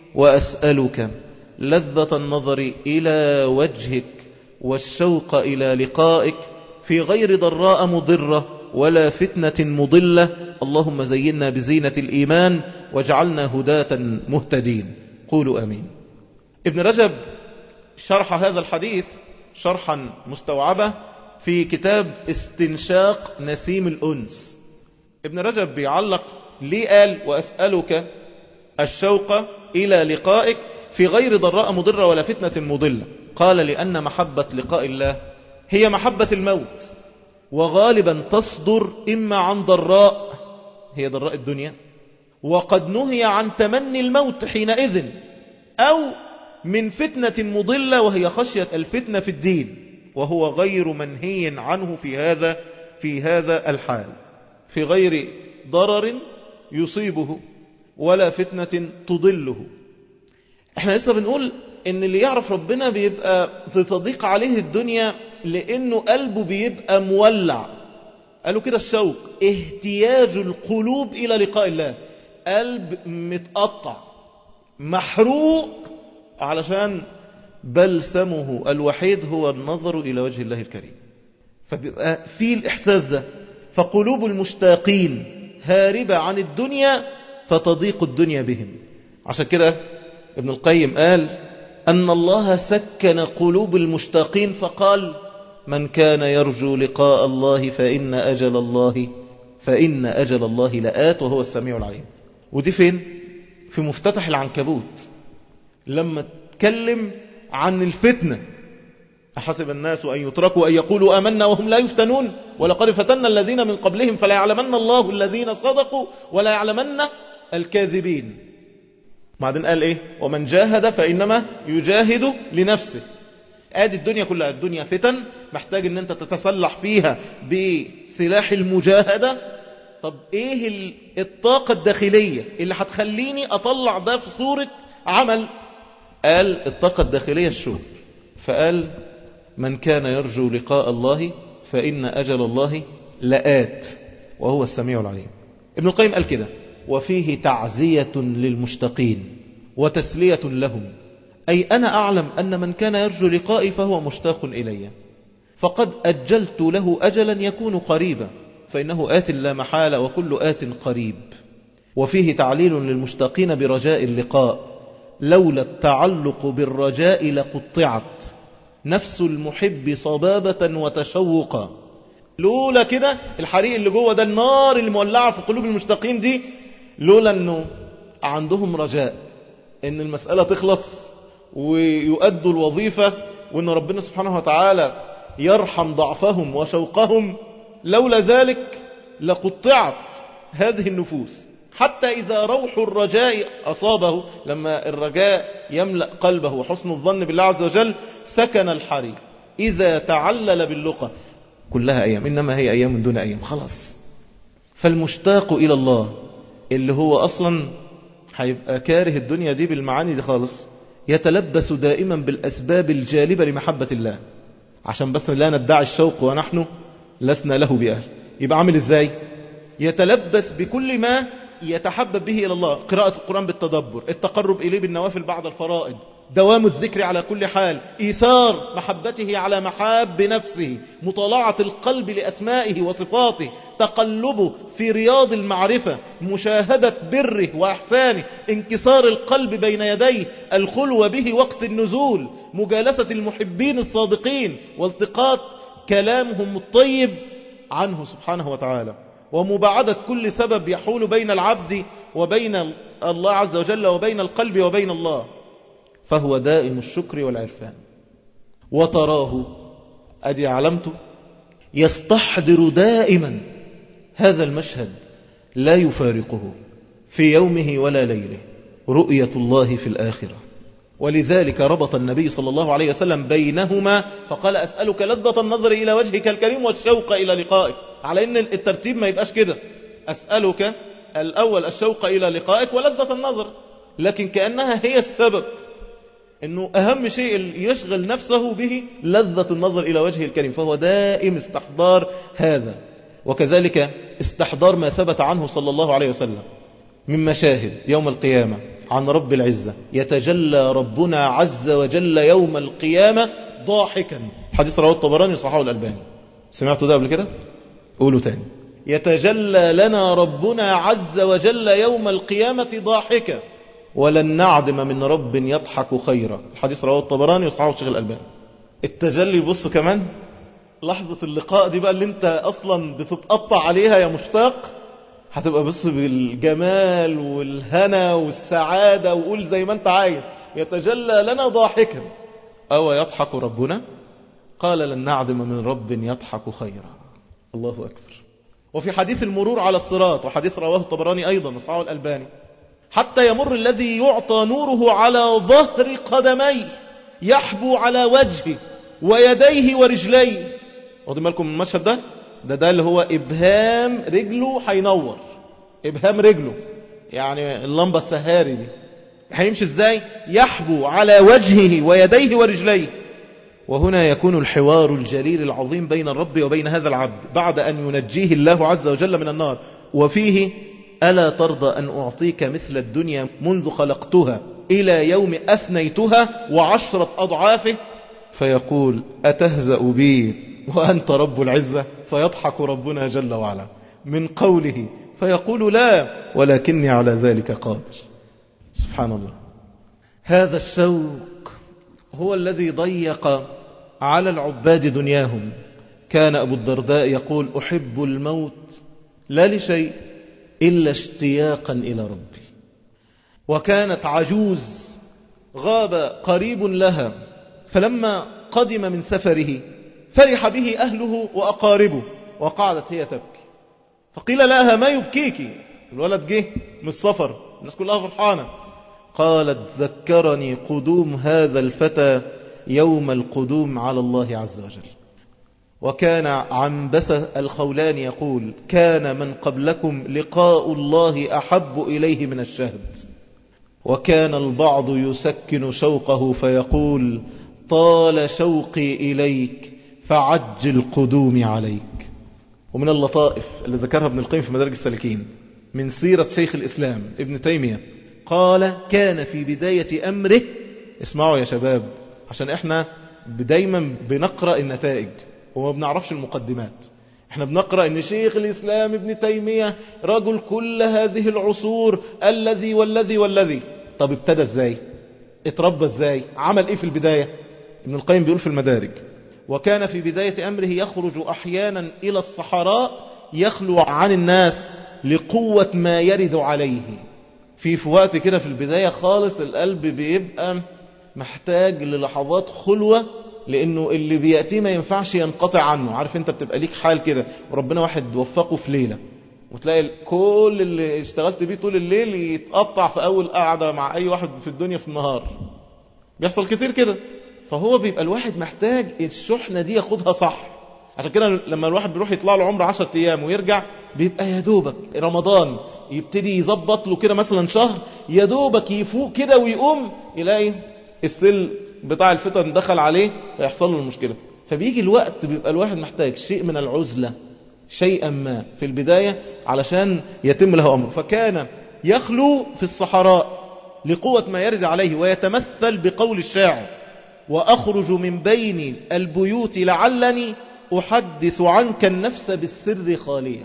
S1: وأسألك لذة النظر إلى وجهك والشوق إلى لقائك في غير ضراء مضرة ولا فتنة مضلة اللهم زينا بزينة الإيمان واجعلنا هداة مهتدين قولوا أمين ابن رجب شرح هذا الحديث شرحا مستوعبة في كتاب استنشاق نسيم الأنس ابن رجب بيعلق ليه قال وأسألك الشوق إلى لقائك في غير ضراء مضرة ولا فتنة مضلة قال لأن محبة لقاء الله هي محبة الموت وغالبا تصدر إما عن ضراء هي ضراء الدنيا وقد نهي عن تمني الموت حينئذ أو من فتنة مضلة وهي خشية الفتنة في الدين وهو غير منهي عنه في هذا في هذا الحال في غير ضرر يصيبه ولا فتنة تضله احنا لسه بنقول ان اللي يعرف ربنا بيبقى تضيق عليه الدنيا لانه قلبه بيبقى مولع قالوا كده الشوق اهتياج القلوب الى لقاء الله قلب متقطع محروق علشان بلسمه الوحيد هو النظر الى وجه الله الكريم فبيبقى في الاحساس ده فقلوب المشتاقين هاربة عن الدنيا فتضيق الدنيا بهم عشان كده ابن القيم قال أن الله سكن قلوب المشتاقين فقال من كان يرجو لقاء الله فإن أجل الله فإن أجل الله لآت وهو السميع العليم ودي فين؟ في مفتتح العنكبوت لما تكلم عن الفتنة أحسب الناس أن يتركوا أن يقولوا آمنا وهم لا يفتنون ولقد فتنا الذين من قبلهم فلا يعلمن الله الذين صدقوا ولا يعلمن الكاذبين بعدين قال ايه ومن جاهد فإنما يجاهد لنفسه ادي الدنيا كلها الدنيا فتن محتاج ان انت تتسلح فيها بسلاح المجاهدة طب ايه الطاقة الداخلية اللي هتخليني اطلع ده في صورة عمل قال الطاقة الداخلية الشغل فقال من كان يرجو لقاء الله فإن أجل الله لآت وهو السميع العليم ابن القيم قال كده وفيه تعزية للمشتقين وتسلية لهم أي أنا أعلم أن من كان يرجو لقائي فهو مشتاق إلي فقد أجلت له أجلا يكون قريبا فإنه آت لا محالة وكل آت قريب وفيه تعليل للمشتاقين برجاء اللقاء لولا التعلق بالرجاء لقطعت نفس المحب صبابة وتشوقا لولا كده الحريق اللي جوه ده النار اللي مولعة في قلوب المشتاقين دي لولا انه عندهم رجاء ان المسألة تخلص ويؤدوا الوظيفة وان ربنا سبحانه وتعالى يرحم ضعفهم وشوقهم لولا ذلك لقطعت هذه النفوس حتى إذا روح الرجاء أصابه لما الرجاء يملأ قلبه وحسن الظن بالله عز وجل سكن الحريق إذا تعلل باللقى كلها أيام إنما هي أيام دون أيام خلاص فالمشتاق إلى الله اللي هو أصلا هيبقى كاره الدنيا دي بالمعاني دي خالص يتلبس دائما بالأسباب الجالبة لمحبة الله عشان بس لا ندعي الشوق ونحن لسنا له بأهل يبقى عامل ازاي يتلبس بكل ما يتحبب به إلى الله قراءة القرآن بالتدبر التقرب إليه بالنوافل بعد الفرائض دوام الذكر على كل حال إيثار محبته على محاب نفسه مطالعة القلب لأسمائه وصفاته تقلبه في رياض المعرفة مشاهدة بره وأحسانه انكسار القلب بين يديه الخلوة به وقت النزول مجالسة المحبين الصادقين والتقاط كلامهم الطيب عنه سبحانه وتعالى ومباعدة كل سبب يحول بين العبد وبين الله عز وجل وبين القلب وبين الله فهو دائم الشكر والعرفان وتراه أدي علمته يستحضر دائما هذا المشهد لا يفارقه في يومه ولا ليله رؤية الله في الآخرة ولذلك ربط النبي صلى الله عليه وسلم بينهما فقال أسألك لذة النظر إلى وجهك الكريم والشوق إلى لقائك على أن الترتيب ما يبقاش كده أسألك الأول الشوق إلى لقائك ولذة النظر لكن كأنها هي السبب أنه أهم شيء يشغل نفسه به لذة النظر إلى وجهه الكريم فهو دائم استحضار هذا وكذلك استحضار ما ثبت عنه صلى الله عليه وسلم من مشاهد يوم القيامة عن رب العزة يتجلى ربنا عز وجل يوم القيامة ضاحكا حديث رواه الطبراني صححه الألباني سمعتوا ده قبل كده قولوا تاني يتجلى لنا ربنا عز وجل يوم القيامة ضاحكا ولن نعدم من رب يضحك خيرا الحديث رواه الطبراني وصححه الشيخ الألباني التجلي بص كمان لحظة اللقاء دي بقى اللي انت اصلا بتتقطع عليها يا مشتاق هتبقى بص بالجمال والهنا والسعادة وقول زي ما انت عايز يتجلى لنا ضاحكا أو يضحك ربنا قال لن نعدم من رب يضحك خيرا الله أكبر وفي حديث المرور على الصراط وحديث رواه الطبراني أيضا وصححه الألباني حتى يمر الذي يعطى نوره على ظهر قدميه يحبو على وجهه ويديه ورجليه واخدين بالكم من المشهد ده ده ده اللي هو إبهام رجله هينور إبهام رجله يعني اللمبة السهاري دي هيمشي ازاي يحبو على وجهه ويديه ورجليه وهنا يكون الحوار الجليل العظيم بين الرب وبين هذا العبد بعد أن ينجيه الله عز وجل من النار وفيه ألا ترضى أن أعطيك مثل الدنيا منذ خلقتها إلى يوم أثنيتها وعشرة أضعافه فيقول أتهزأ بي وأنت رب العزة فيضحك ربنا جل وعلا من قوله فيقول لا ولكني على ذلك قادر سبحان الله هذا الشوق هو الذي ضيق على العباد دنياهم كان أبو الدرداء يقول أحب الموت لا لشيء إلا اشتياقا إلى ربي وكانت عجوز غاب قريب لها فلما قدم من سفره فرح به أهله وأقاربه وقعدت هي تبكي فقيل لها ما يبكيك الولد جه من السفر الناس كلها فرحانة قالت ذكرني قدوم هذا الفتى يوم القدوم على الله عز وجل وكان عنبسة الخولان يقول كان من قبلكم لقاء الله أحب إليه من الشهد وكان البعض يسكن شوقه فيقول طال شوقي إليك فعجل قدومي عليك ومن اللطائف اللي ذكرها ابن القيم في مدارج السالكين من سيرة شيخ الإسلام ابن تيمية قال كان في بداية أمره اسمعوا يا شباب عشان احنا دايما بنقرأ النتائج وما بنعرفش المقدمات احنا بنقرأ ان شيخ الاسلام ابن تيمية رجل كل هذه العصور الذي والذي والذي طب ابتدى ازاي اتربى ازاي عمل ايه في البداية ابن القيم بيقول في المدارج وكان في بداية امره يخرج احيانا الى الصحراء يخلو عن الناس لقوة ما يرد عليه في في وقت كده في البداية خالص القلب بيبقى محتاج للحظات خلوة لانه اللي بيأتيه ما ينفعش ينقطع عنه عارف انت بتبقى ليك حال كده وربنا واحد وفقه في ليلة وتلاقي كل اللي اشتغلت بيه طول الليل يتقطع في اول قعدة مع اي واحد في الدنيا في النهار بيحصل كتير كده فهو بيبقى الواحد محتاج الشحنة دي ياخدها صح عشان كده لما الواحد بيروح يطلع له عمر 10 ايام ويرجع بيبقى يا دوبك رمضان يبتدي يظبط له كده مثلا شهر يا دوبك يفوق كده ويقوم يلاقي السل بتاع الفتن دخل عليه فيحصل له المشكلة فبيجي الوقت بيبقى الواحد محتاج شيء من العزلة شيئا ما في البداية علشان يتم له أمره فكان يخلو في الصحراء لقوة ما يرد عليه ويتمثل بقول الشاعر وأخرج من بين البيوت لعلني أحدث عنك النفس بالسر خالية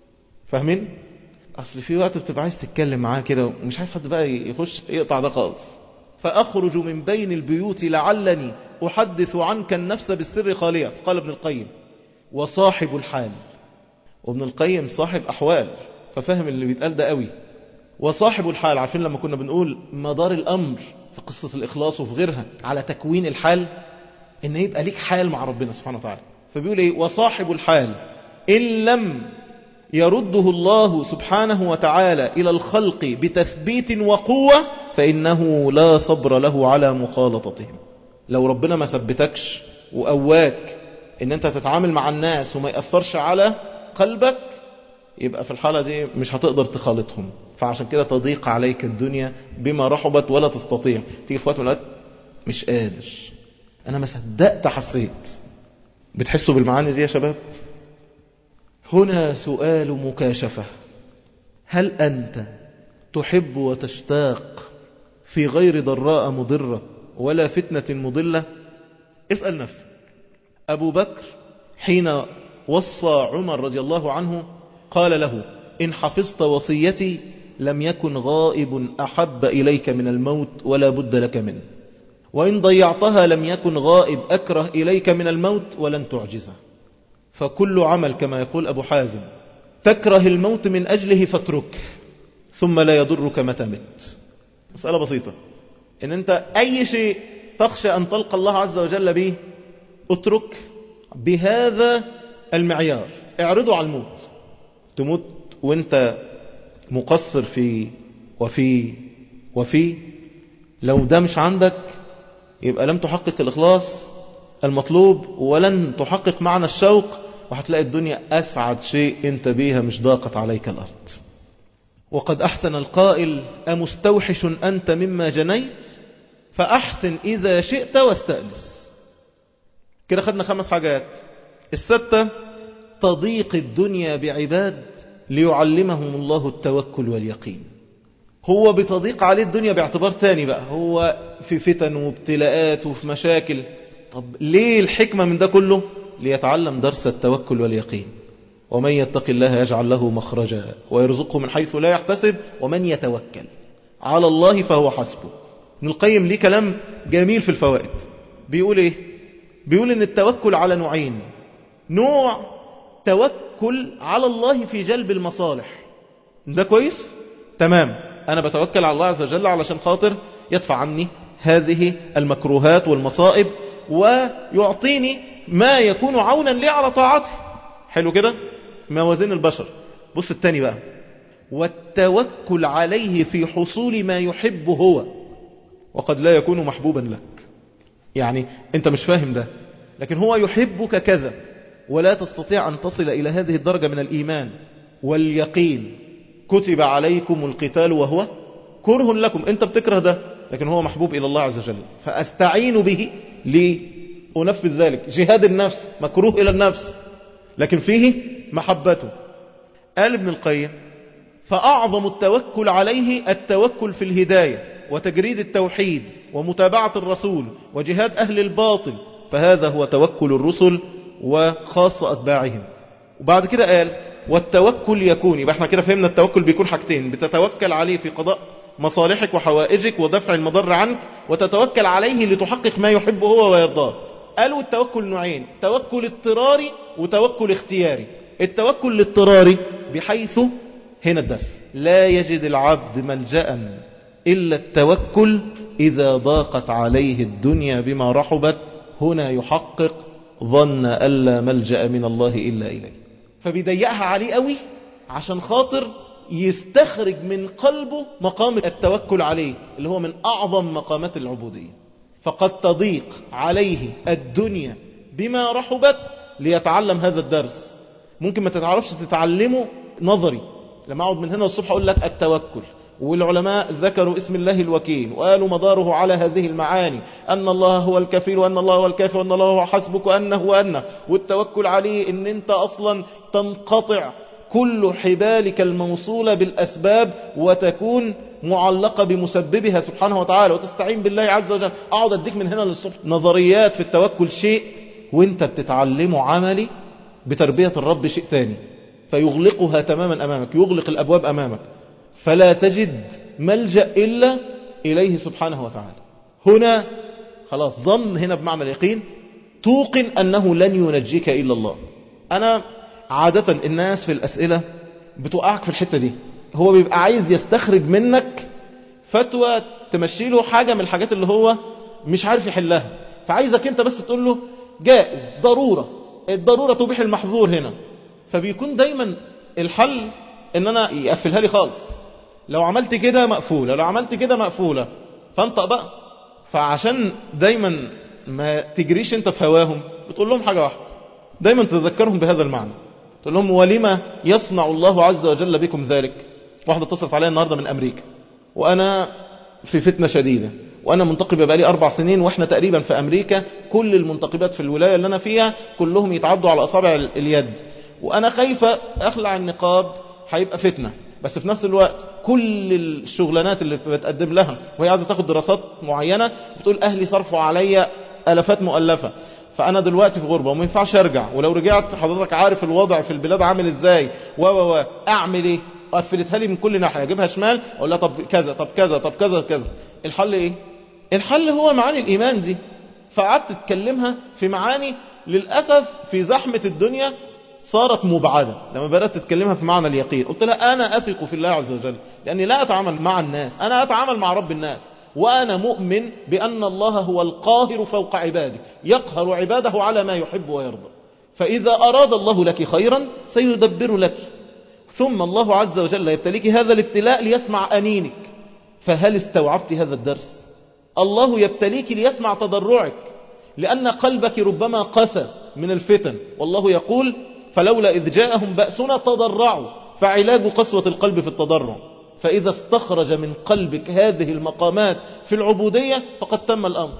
S1: فاهمين؟ أصل في وقت بتبقى عايز تتكلم معاه كده ومش عايز حد بقى يخش يقطع ده خالص فأخرج من بين البيوت لعلني أحدث عنك النفس بالسر خالية قال ابن القيم وصاحب الحال وابن القيم صاحب أحوال ففهم اللي بيتقال ده قوي وصاحب الحال عارفين لما كنا بنقول مدار الأمر في قصة الإخلاص وفي غيرها على تكوين الحال إن يبقى ليك حال مع ربنا سبحانه وتعالى فبيقول إيه وصاحب الحال إن لم يرده الله سبحانه وتعالى إلى الخلق بتثبيت وقوة فإنه لا صبر له على مخالطتهم لو ربنا ما ثبتكش وقواك ان انت تتعامل مع الناس وما يأثرش على قلبك يبقى في الحالة دي مش هتقدر تخالطهم فعشان كده تضيق عليك الدنيا بما رحبت ولا تستطيع تيجي في وقت من الوقت مش قادر انا ما صدقت حسيت بتحسوا بالمعاني دي يا شباب هنا سؤال مكاشفة هل أنت تحب وتشتاق في غير ضراء مضرة ولا فتنة مضلة اسأل نفسك أبو بكر حين وصى عمر رضي الله عنه قال له إن حفظت وصيتي لم يكن غائب أحب إليك من الموت ولا بد لك منه وإن ضيعتها لم يكن غائب أكره إليك من الموت ولن تعجزه فكل عمل كما يقول أبو حازم تكره الموت من أجله فاتركه ثم لا يضرك متى مت مسألة بسيطة إن أنت أي شيء تخشى أن تلقى الله عز وجل به اترك بهذا المعيار اعرضه على الموت تموت وانت مقصر في وفي وفي لو ده مش عندك يبقى لم تحقق الإخلاص المطلوب ولن تحقق معنى الشوق وهتلاقي الدنيا أسعد شيء انت بيها مش ضاقت عليك الأرض وقد أحسن القائل أمستوحش أنت مما جنيت فأحسن إذا شئت واستأنس كده خدنا خمس حاجات الستة تضيق الدنيا بعباد ليعلمهم الله التوكل واليقين هو بتضيق عليه الدنيا باعتبار تاني بقى هو في فتن وابتلاءات وفي مشاكل طب ليه الحكمة من ده كله ليتعلم درس التوكل واليقين ومن يتق الله يجعل له مخرجا ويرزقه من حيث لا يحتسب ومن يتوكل على الله فهو حسبه ابن القيم ليه كلام جميل في الفوائد بيقول ايه بيقول ان التوكل على نوعين نوع توكل على الله في جلب المصالح ده كويس تمام انا بتوكل على الله عز وجل علشان خاطر يدفع عني هذه المكروهات والمصائب ويعطيني ما يكون عونا لي على طاعته حلو كده موازين البشر بص التاني بقى والتوكل عليه في حصول ما يحب هو وقد لا يكون محبوبا لك يعني انت مش فاهم ده لكن هو يحبك كذا ولا تستطيع أن تصل إلى هذه الدرجة من الإيمان واليقين كتب عليكم القتال وهو كره لكم انت بتكره ده لكن هو محبوب إلى الله عز وجل فأستعين به لأنفذ ذلك جهاد النفس مكروه إلى النفس لكن فيه محبته قال ابن القيم فأعظم التوكل عليه التوكل في الهداية وتجريد التوحيد ومتابعة الرسول وجهاد أهل الباطل فهذا هو توكل الرسل وخاصة أتباعهم وبعد كده قال والتوكل يكون يبقى احنا كده فهمنا التوكل بيكون حاجتين بتتوكل عليه في قضاء مصالحك وحوائجك ودفع المضر عنك وتتوكل عليه لتحقق ما يحبه هو ويرضاه قالوا التوكل نوعين توكل اضطراري وتوكل اختياري التوكل الاضطراري بحيث هنا الدرس لا يجد العبد ملجأ إلا التوكل إذا ضاقت عليه الدنيا بما رحبت هنا يحقق ظن ألا ملجأ من الله إلا إليه فبيضيقها عليه قوي عشان خاطر يستخرج من قلبه مقام التوكل عليه اللي هو من أعظم مقامات العبودية فقد تضيق عليه الدنيا بما رحبت ليتعلم هذا الدرس ممكن ما تتعرفش تتعلمه نظري لما أقعد من هنا الصبح أقول لك التوكل والعلماء ذكروا اسم الله الوكيل وقالوا مداره على هذه المعاني أن الله هو الكفيل وأن الله هو الكافي وأن الله هو حسبك وأنه وأنه والتوكل عليه أن أنت أصلا تنقطع كل حبالك الموصولة بالأسباب وتكون معلقة بمسببها سبحانه وتعالى وتستعين بالله عز وجل أقعد أديك من هنا للصبح نظريات في التوكل شيء وانت بتتعلمه عملي بتربية الرب شيء تاني فيغلقها تماما أمامك يغلق الأبواب أمامك فلا تجد ملجأ إلا إليه سبحانه وتعالى هنا خلاص ظن هنا بمعنى اليقين توقن أنه لن ينجيك إلا الله أنا عادة الناس في الأسئلة بتوقعك في الحتة دي هو بيبقى عايز يستخرج منك فتوى تمشي له حاجة من الحاجات اللي هو مش عارف يحلها فعايزك انت بس تقول له جائز ضرورة الضرورة تبيح المحظور هنا فبيكون دايما الحل ان انا يقفلها لي خالص لو عملت كده مقفولة لو عملت كده مقفولة فانطق بقى فعشان دايما ما تجريش انت في هواهم بتقول لهم حاجة واحدة دايما تذكرهم بهذا المعنى تقول لهم ولما يصنع الله عز وجل بكم ذلك واحدة اتصلت عليا النهاردة من أمريكا وأنا في فتنة شديدة وأنا منتقبة بقالي أربع سنين وإحنا تقريبا في أمريكا كل المنتقبات في الولاية اللي أنا فيها كلهم يتعدوا على أصابع اليد وأنا خايفة أخلع النقاب هيبقى فتنة بس في نفس الوقت كل الشغلانات اللي بتقدم لها وهي عايزة تاخد دراسات معينة بتقول أهلي صرفوا عليا ألفات مؤلفة فأنا دلوقتي في غربة وما ينفعش أرجع ولو رجعت حضرتك عارف الوضع في البلاد عامل إزاي و و و أعمل إيه قفلتها لي من كل ناحية أجيبها شمال أقول لها طب كذا طب كذا طب كذا كذا الحل إيه الحل هو معاني الإيمان دي فقعدت تتكلمها في معاني للأسف في زحمة الدنيا صارت مبعدة لما بدأت تتكلمها في معنى اليقين قلت لها أنا أثق في الله عز وجل لأني لا أتعامل مع الناس أنا أتعامل مع رب الناس وأنا مؤمن بأن الله هو القاهر فوق عباده يقهر عباده على ما يحب ويرضى فإذا أراد الله لك خيرا سيدبر لك ثم الله عز وجل يبتليك هذا الابتلاء ليسمع أنينك فهل استوعبت هذا الدرس الله يبتليك ليسمع تضرعك لأن قلبك ربما قسى من الفتن والله يقول فلولا إذ جاءهم بأسنا تضرعوا فعلاج قسوة القلب في التضرع فإذا استخرج من قلبك هذه المقامات في العبودية فقد تم الأمر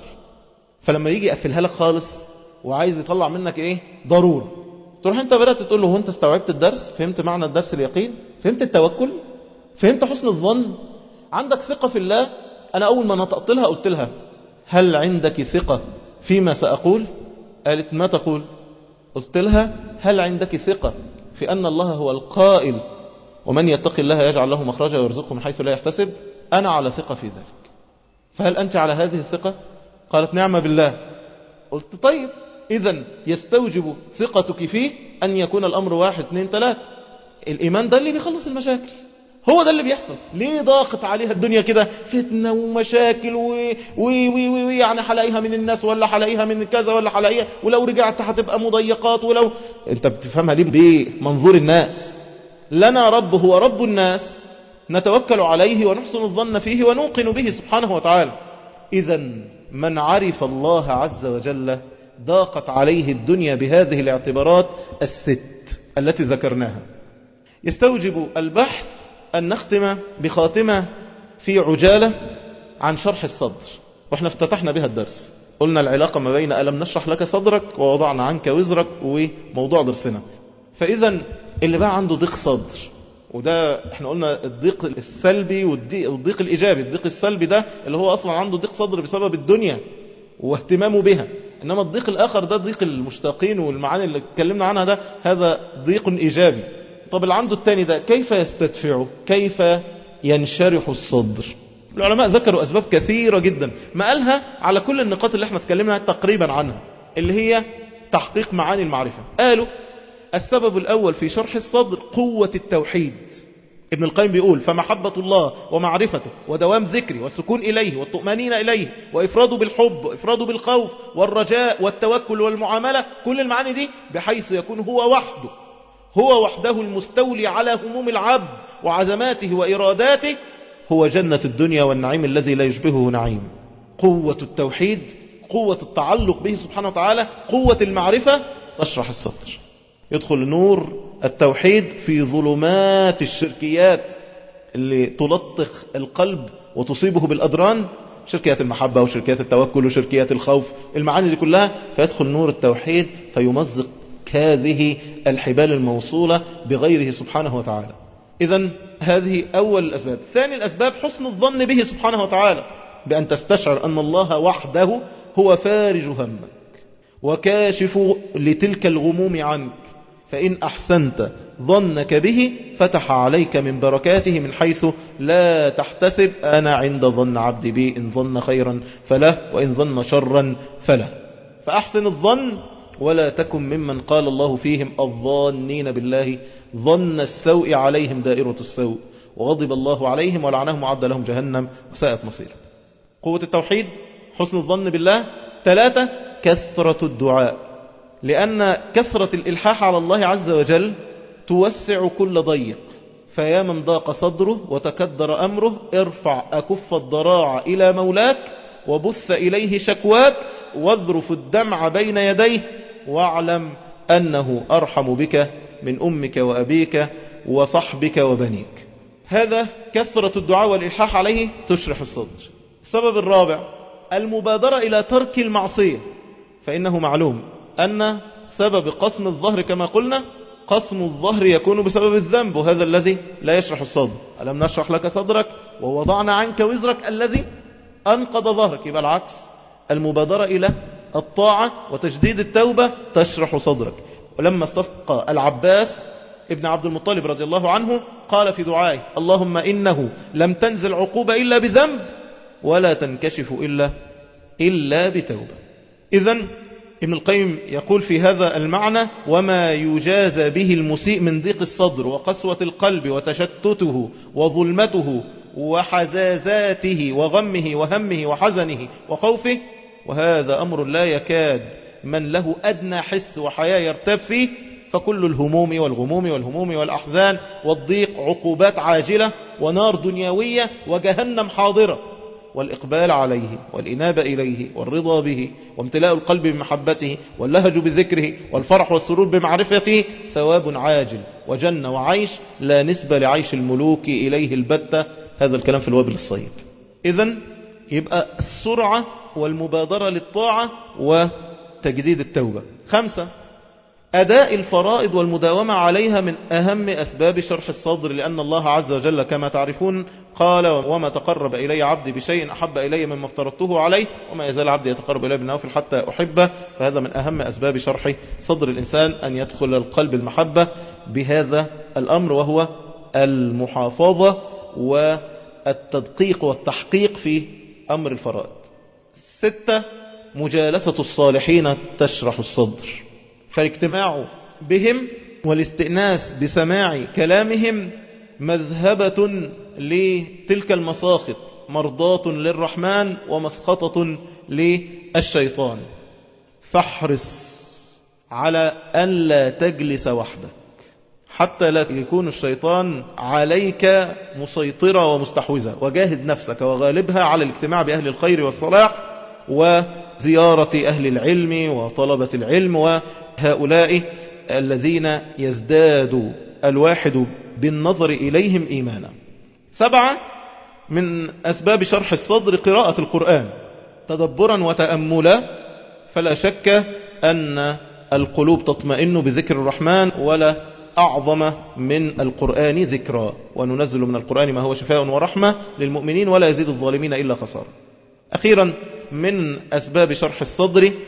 S1: فلما يجي يقفلها لك خالص وعايز يطلع منك إيه ضرورة تروح انت بدأت تقول له هو انت استوعبت الدرس فهمت معنى الدرس اليقين فهمت التوكل فهمت حسن الظن عندك ثقة في الله أنا أول ما نطقت لها قلت لها هل عندك ثقة فيما سأقول قالت ما تقول قلت لها هل عندك ثقة في أن الله هو القائل ومن يتق الله يجعل له مخرجا ويرزقه من حيث لا يحتسب أنا على ثقة في ذلك فهل أنت على هذه الثقة قالت نعم بالله قلت طيب إذا يستوجب ثقتك فيه أن يكون الأمر واحد اثنين ثلاثة الإيمان ده اللي بيخلص المشاكل هو ده اللي بيحصل ليه ضاقت عليها الدنيا كده فتنة ومشاكل و وي وي وي يعني حلاقيها من الناس ولا حلاقيها من كذا ولا حلاقيها ولو رجعت هتبقى مضيقات ولو انت بتفهمها ليه بمنظور الناس لنا رب هو رب الناس نتوكل عليه ونحسن الظن فيه ونوقن به سبحانه وتعالى إذا من عرف الله عز وجل ضاقت عليه الدنيا بهذه الاعتبارات الست التي ذكرناها يستوجب البحث أن نختم بخاتمة في عجالة عن شرح الصدر واحنا افتتحنا بها الدرس قلنا العلاقة ما بين ألم نشرح لك صدرك ووضعنا عنك وزرك وموضوع درسنا فإذا اللي بقى عنده ضيق صدر وده احنا قلنا الضيق السلبي والضيق, والضيق الإيجابي الضيق السلبي ده اللي هو أصلا عنده ضيق صدر بسبب الدنيا واهتمامه بها إنما الضيق الآخر ده ضيق المشتاقين والمعاني اللي اتكلمنا عنها ده هذا ضيق إيجابي طب اللي عنده التاني ده كيف يستدفعه كيف ينشرح الصدر العلماء ذكروا أسباب كثيرة جدا ما قالها على كل النقاط اللي احنا اتكلمنا تقريبا عنها اللي هي تحقيق معاني المعرفة قالوا السبب الأول في شرح الصدر قوة التوحيد ابن القيم بيقول فمحبة الله ومعرفته ودوام ذكره والسكون إليه والطمأنينة إليه وإفراده بالحب وإفراده بالخوف والرجاء والتوكل والمعاملة كل المعاني دي بحيث يكون هو وحده هو وحده المستولي على هموم العبد وعزماته وإراداته هو جنة الدنيا والنعيم الذي لا يشبهه نعيم قوة التوحيد قوة التعلق به سبحانه وتعالى قوة المعرفة تشرح السطر يدخل نور التوحيد في ظلمات الشركيات اللي تلطخ القلب وتصيبه بالأدران شركيات المحبة وشركيات التوكل وشركيات الخوف المعاني دي كلها فيدخل نور التوحيد فيمزق هذه الحبال الموصولة بغيره سبحانه وتعالى إذا هذه أول الأسباب ثاني الأسباب حسن الظن به سبحانه وتعالى بأن تستشعر أن الله وحده هو فارج همك وكاشف لتلك الغموم عنك فإن أحسنت ظنك به فتح عليك من بركاته من حيث لا تحتسب أنا عند ظن عبدي بي إن ظن خيرا فله وإن ظن شرا فله فأحسن الظن ولا تكن ممن قال الله فيهم الظانين بالله ظن السوء عليهم دائرة السوء وغضب الله عليهم ولعنهم وعد لهم جهنم وساءت مصير قوة التوحيد حسن الظن بالله ثلاثة كثرة الدعاء لأن كثرة الإلحاح على الله عز وجل توسع كل ضيق فيا من ضاق صدره وتكدر أمره ارفع أكف الضراع إلى مولاك وبث إليه شكواك واذرف الدمع بين يديه واعلم أنه أرحم بك من أمك وأبيك وصحبك وبنيك هذا كثرة الدعاء والإلحاح عليه تشرح الصدر السبب الرابع المبادرة إلى ترك المعصية فإنه معلوم أن سبب قسم الظهر كما قلنا قسم الظهر يكون بسبب الذنب وهذا الذي لا يشرح الصدر ألم نشرح لك صدرك ووضعنا عنك وزرك الذي أنقض ظهرك يبقى العكس المبادرة إلى الطاعة وتجديد التوبة تشرح صدرك ولما استسقى العباس ابن عبد المطلب رضي الله عنه قال في دعائه اللهم إنه لم تنزل عقوبة إلا بذنب ولا تنكشف إلا, إلا بتوبة إذا ابن القيم يقول في هذا المعنى وما يجازى به المسيء من ضيق الصدر وقسوة القلب وتشتته وظلمته وحزازاته وغمه وهمه وحزنه وخوفه وهذا أمر لا يكاد من له أدنى حس وحياة يرتاب فيه فكل الهموم والغموم والهموم والأحزان والضيق عقوبات عاجلة ونار دنيوية وجهنم حاضرة والإقبال عليه والإنابة إليه والرضا به وامتلاء القلب بمحبته واللهج بذكره والفرح والسرور بمعرفته ثواب عاجل وجنة وعيش لا نسبة لعيش الملوك إليه البتة هذا الكلام في الوابل الصيب إذا يبقى السرعة والمبادرة للطاعة وتجديد التوبة خمسة أداء الفرائض والمداومة عليها من أهم أسباب شرح الصدر لأن الله عز وجل كما تعرفون قال وما تقرب إلي عبدي بشيء أحب إلي مما افترضته عليه وما يزال عبدي يتقرب إلي بالنوافل حتى أحبه فهذا من أهم أسباب شرح صدر الإنسان أن يدخل القلب المحبة بهذا الأمر وهو المحافظة والتدقيق والتحقيق في أمر الفرائض ستة مجالسة الصالحين تشرح الصدر فالاجتماع بهم والاستئناس بسماع كلامهم مذهبة لتلك المساخط مرضاة للرحمن ومسخطة للشيطان فاحرص على أن لا تجلس وحدك حتى لا يكون الشيطان عليك مسيطرة ومستحوذة وجاهد نفسك وغالبها على الاجتماع بأهل الخير والصلاح وزيارة أهل العلم وطلبة العلم وهؤلاء الذين يزداد الواحد بالنظر إليهم إيمانا سبعة من أسباب شرح الصدر قراءة القرآن تدبرا وتأملا فلا شك أن القلوب تطمئن بذكر الرحمن ولا أعظم من القرآن ذكرا وننزل من القرآن ما هو شفاء ورحمة للمؤمنين ولا يزيد الظالمين إلا خسارة أخيرا من أسباب شرح الصدر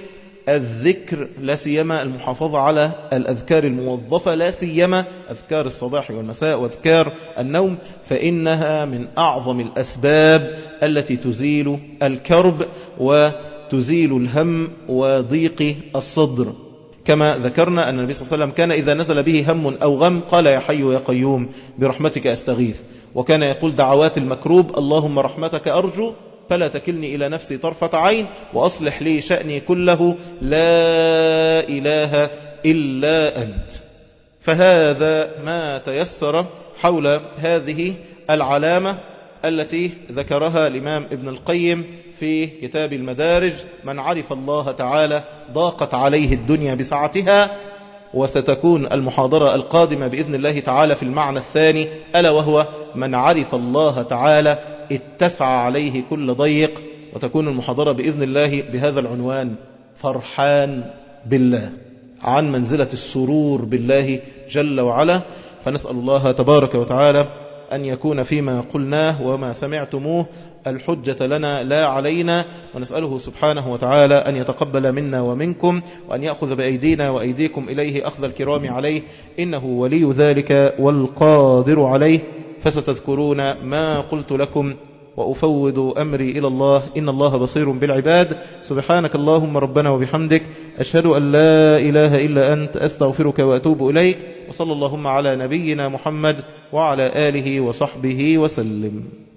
S1: الذكر لا سيما المحافظة على الأذكار الموظفة لا سيما أذكار الصباح والمساء وأذكار النوم فإنها من أعظم الأسباب التي تزيل الكرب وتزيل الهم وضيق الصدر كما ذكرنا أن النبي صلى الله عليه وسلم كان إذا نزل به هم أو غم قال يا حي يا قيوم برحمتك أستغيث وكان يقول دعوات المكروب اللهم رحمتك أرجو فلا تكلني إلى نفسي طرفة عين وأصلح لي شأني كله لا إله إلا أنت فهذا ما تيسر حول هذه العلامة التي ذكرها الإمام ابن القيم في كتاب المدارج من عرف الله تعالى ضاقت عليه الدنيا بسعتها وستكون المحاضرة القادمة بإذن الله تعالى في المعنى الثاني ألا وهو من عرف الله تعالى اتسع عليه كل ضيق وتكون المحاضرة بإذن الله بهذا العنوان فرحان بالله عن منزلة السرور بالله جل وعلا فنسأل الله تبارك وتعالى أن يكون فيما قلناه وما سمعتموه الحجة لنا لا علينا ونسأله سبحانه وتعالى أن يتقبل منا ومنكم وأن يأخذ بأيدينا وأيديكم إليه أخذ الكرام عليه إنه ولي ذلك والقادر عليه فستذكرون ما قلت لكم وأفوض أمري إلى الله إن الله بصير بالعباد سبحانك اللهم ربنا وبحمدك أشهد أن لا إله إلا أنت أستغفرك وأتوب إليك وصلى اللهم على نبينا محمد وعلى آله وصحبه وسلم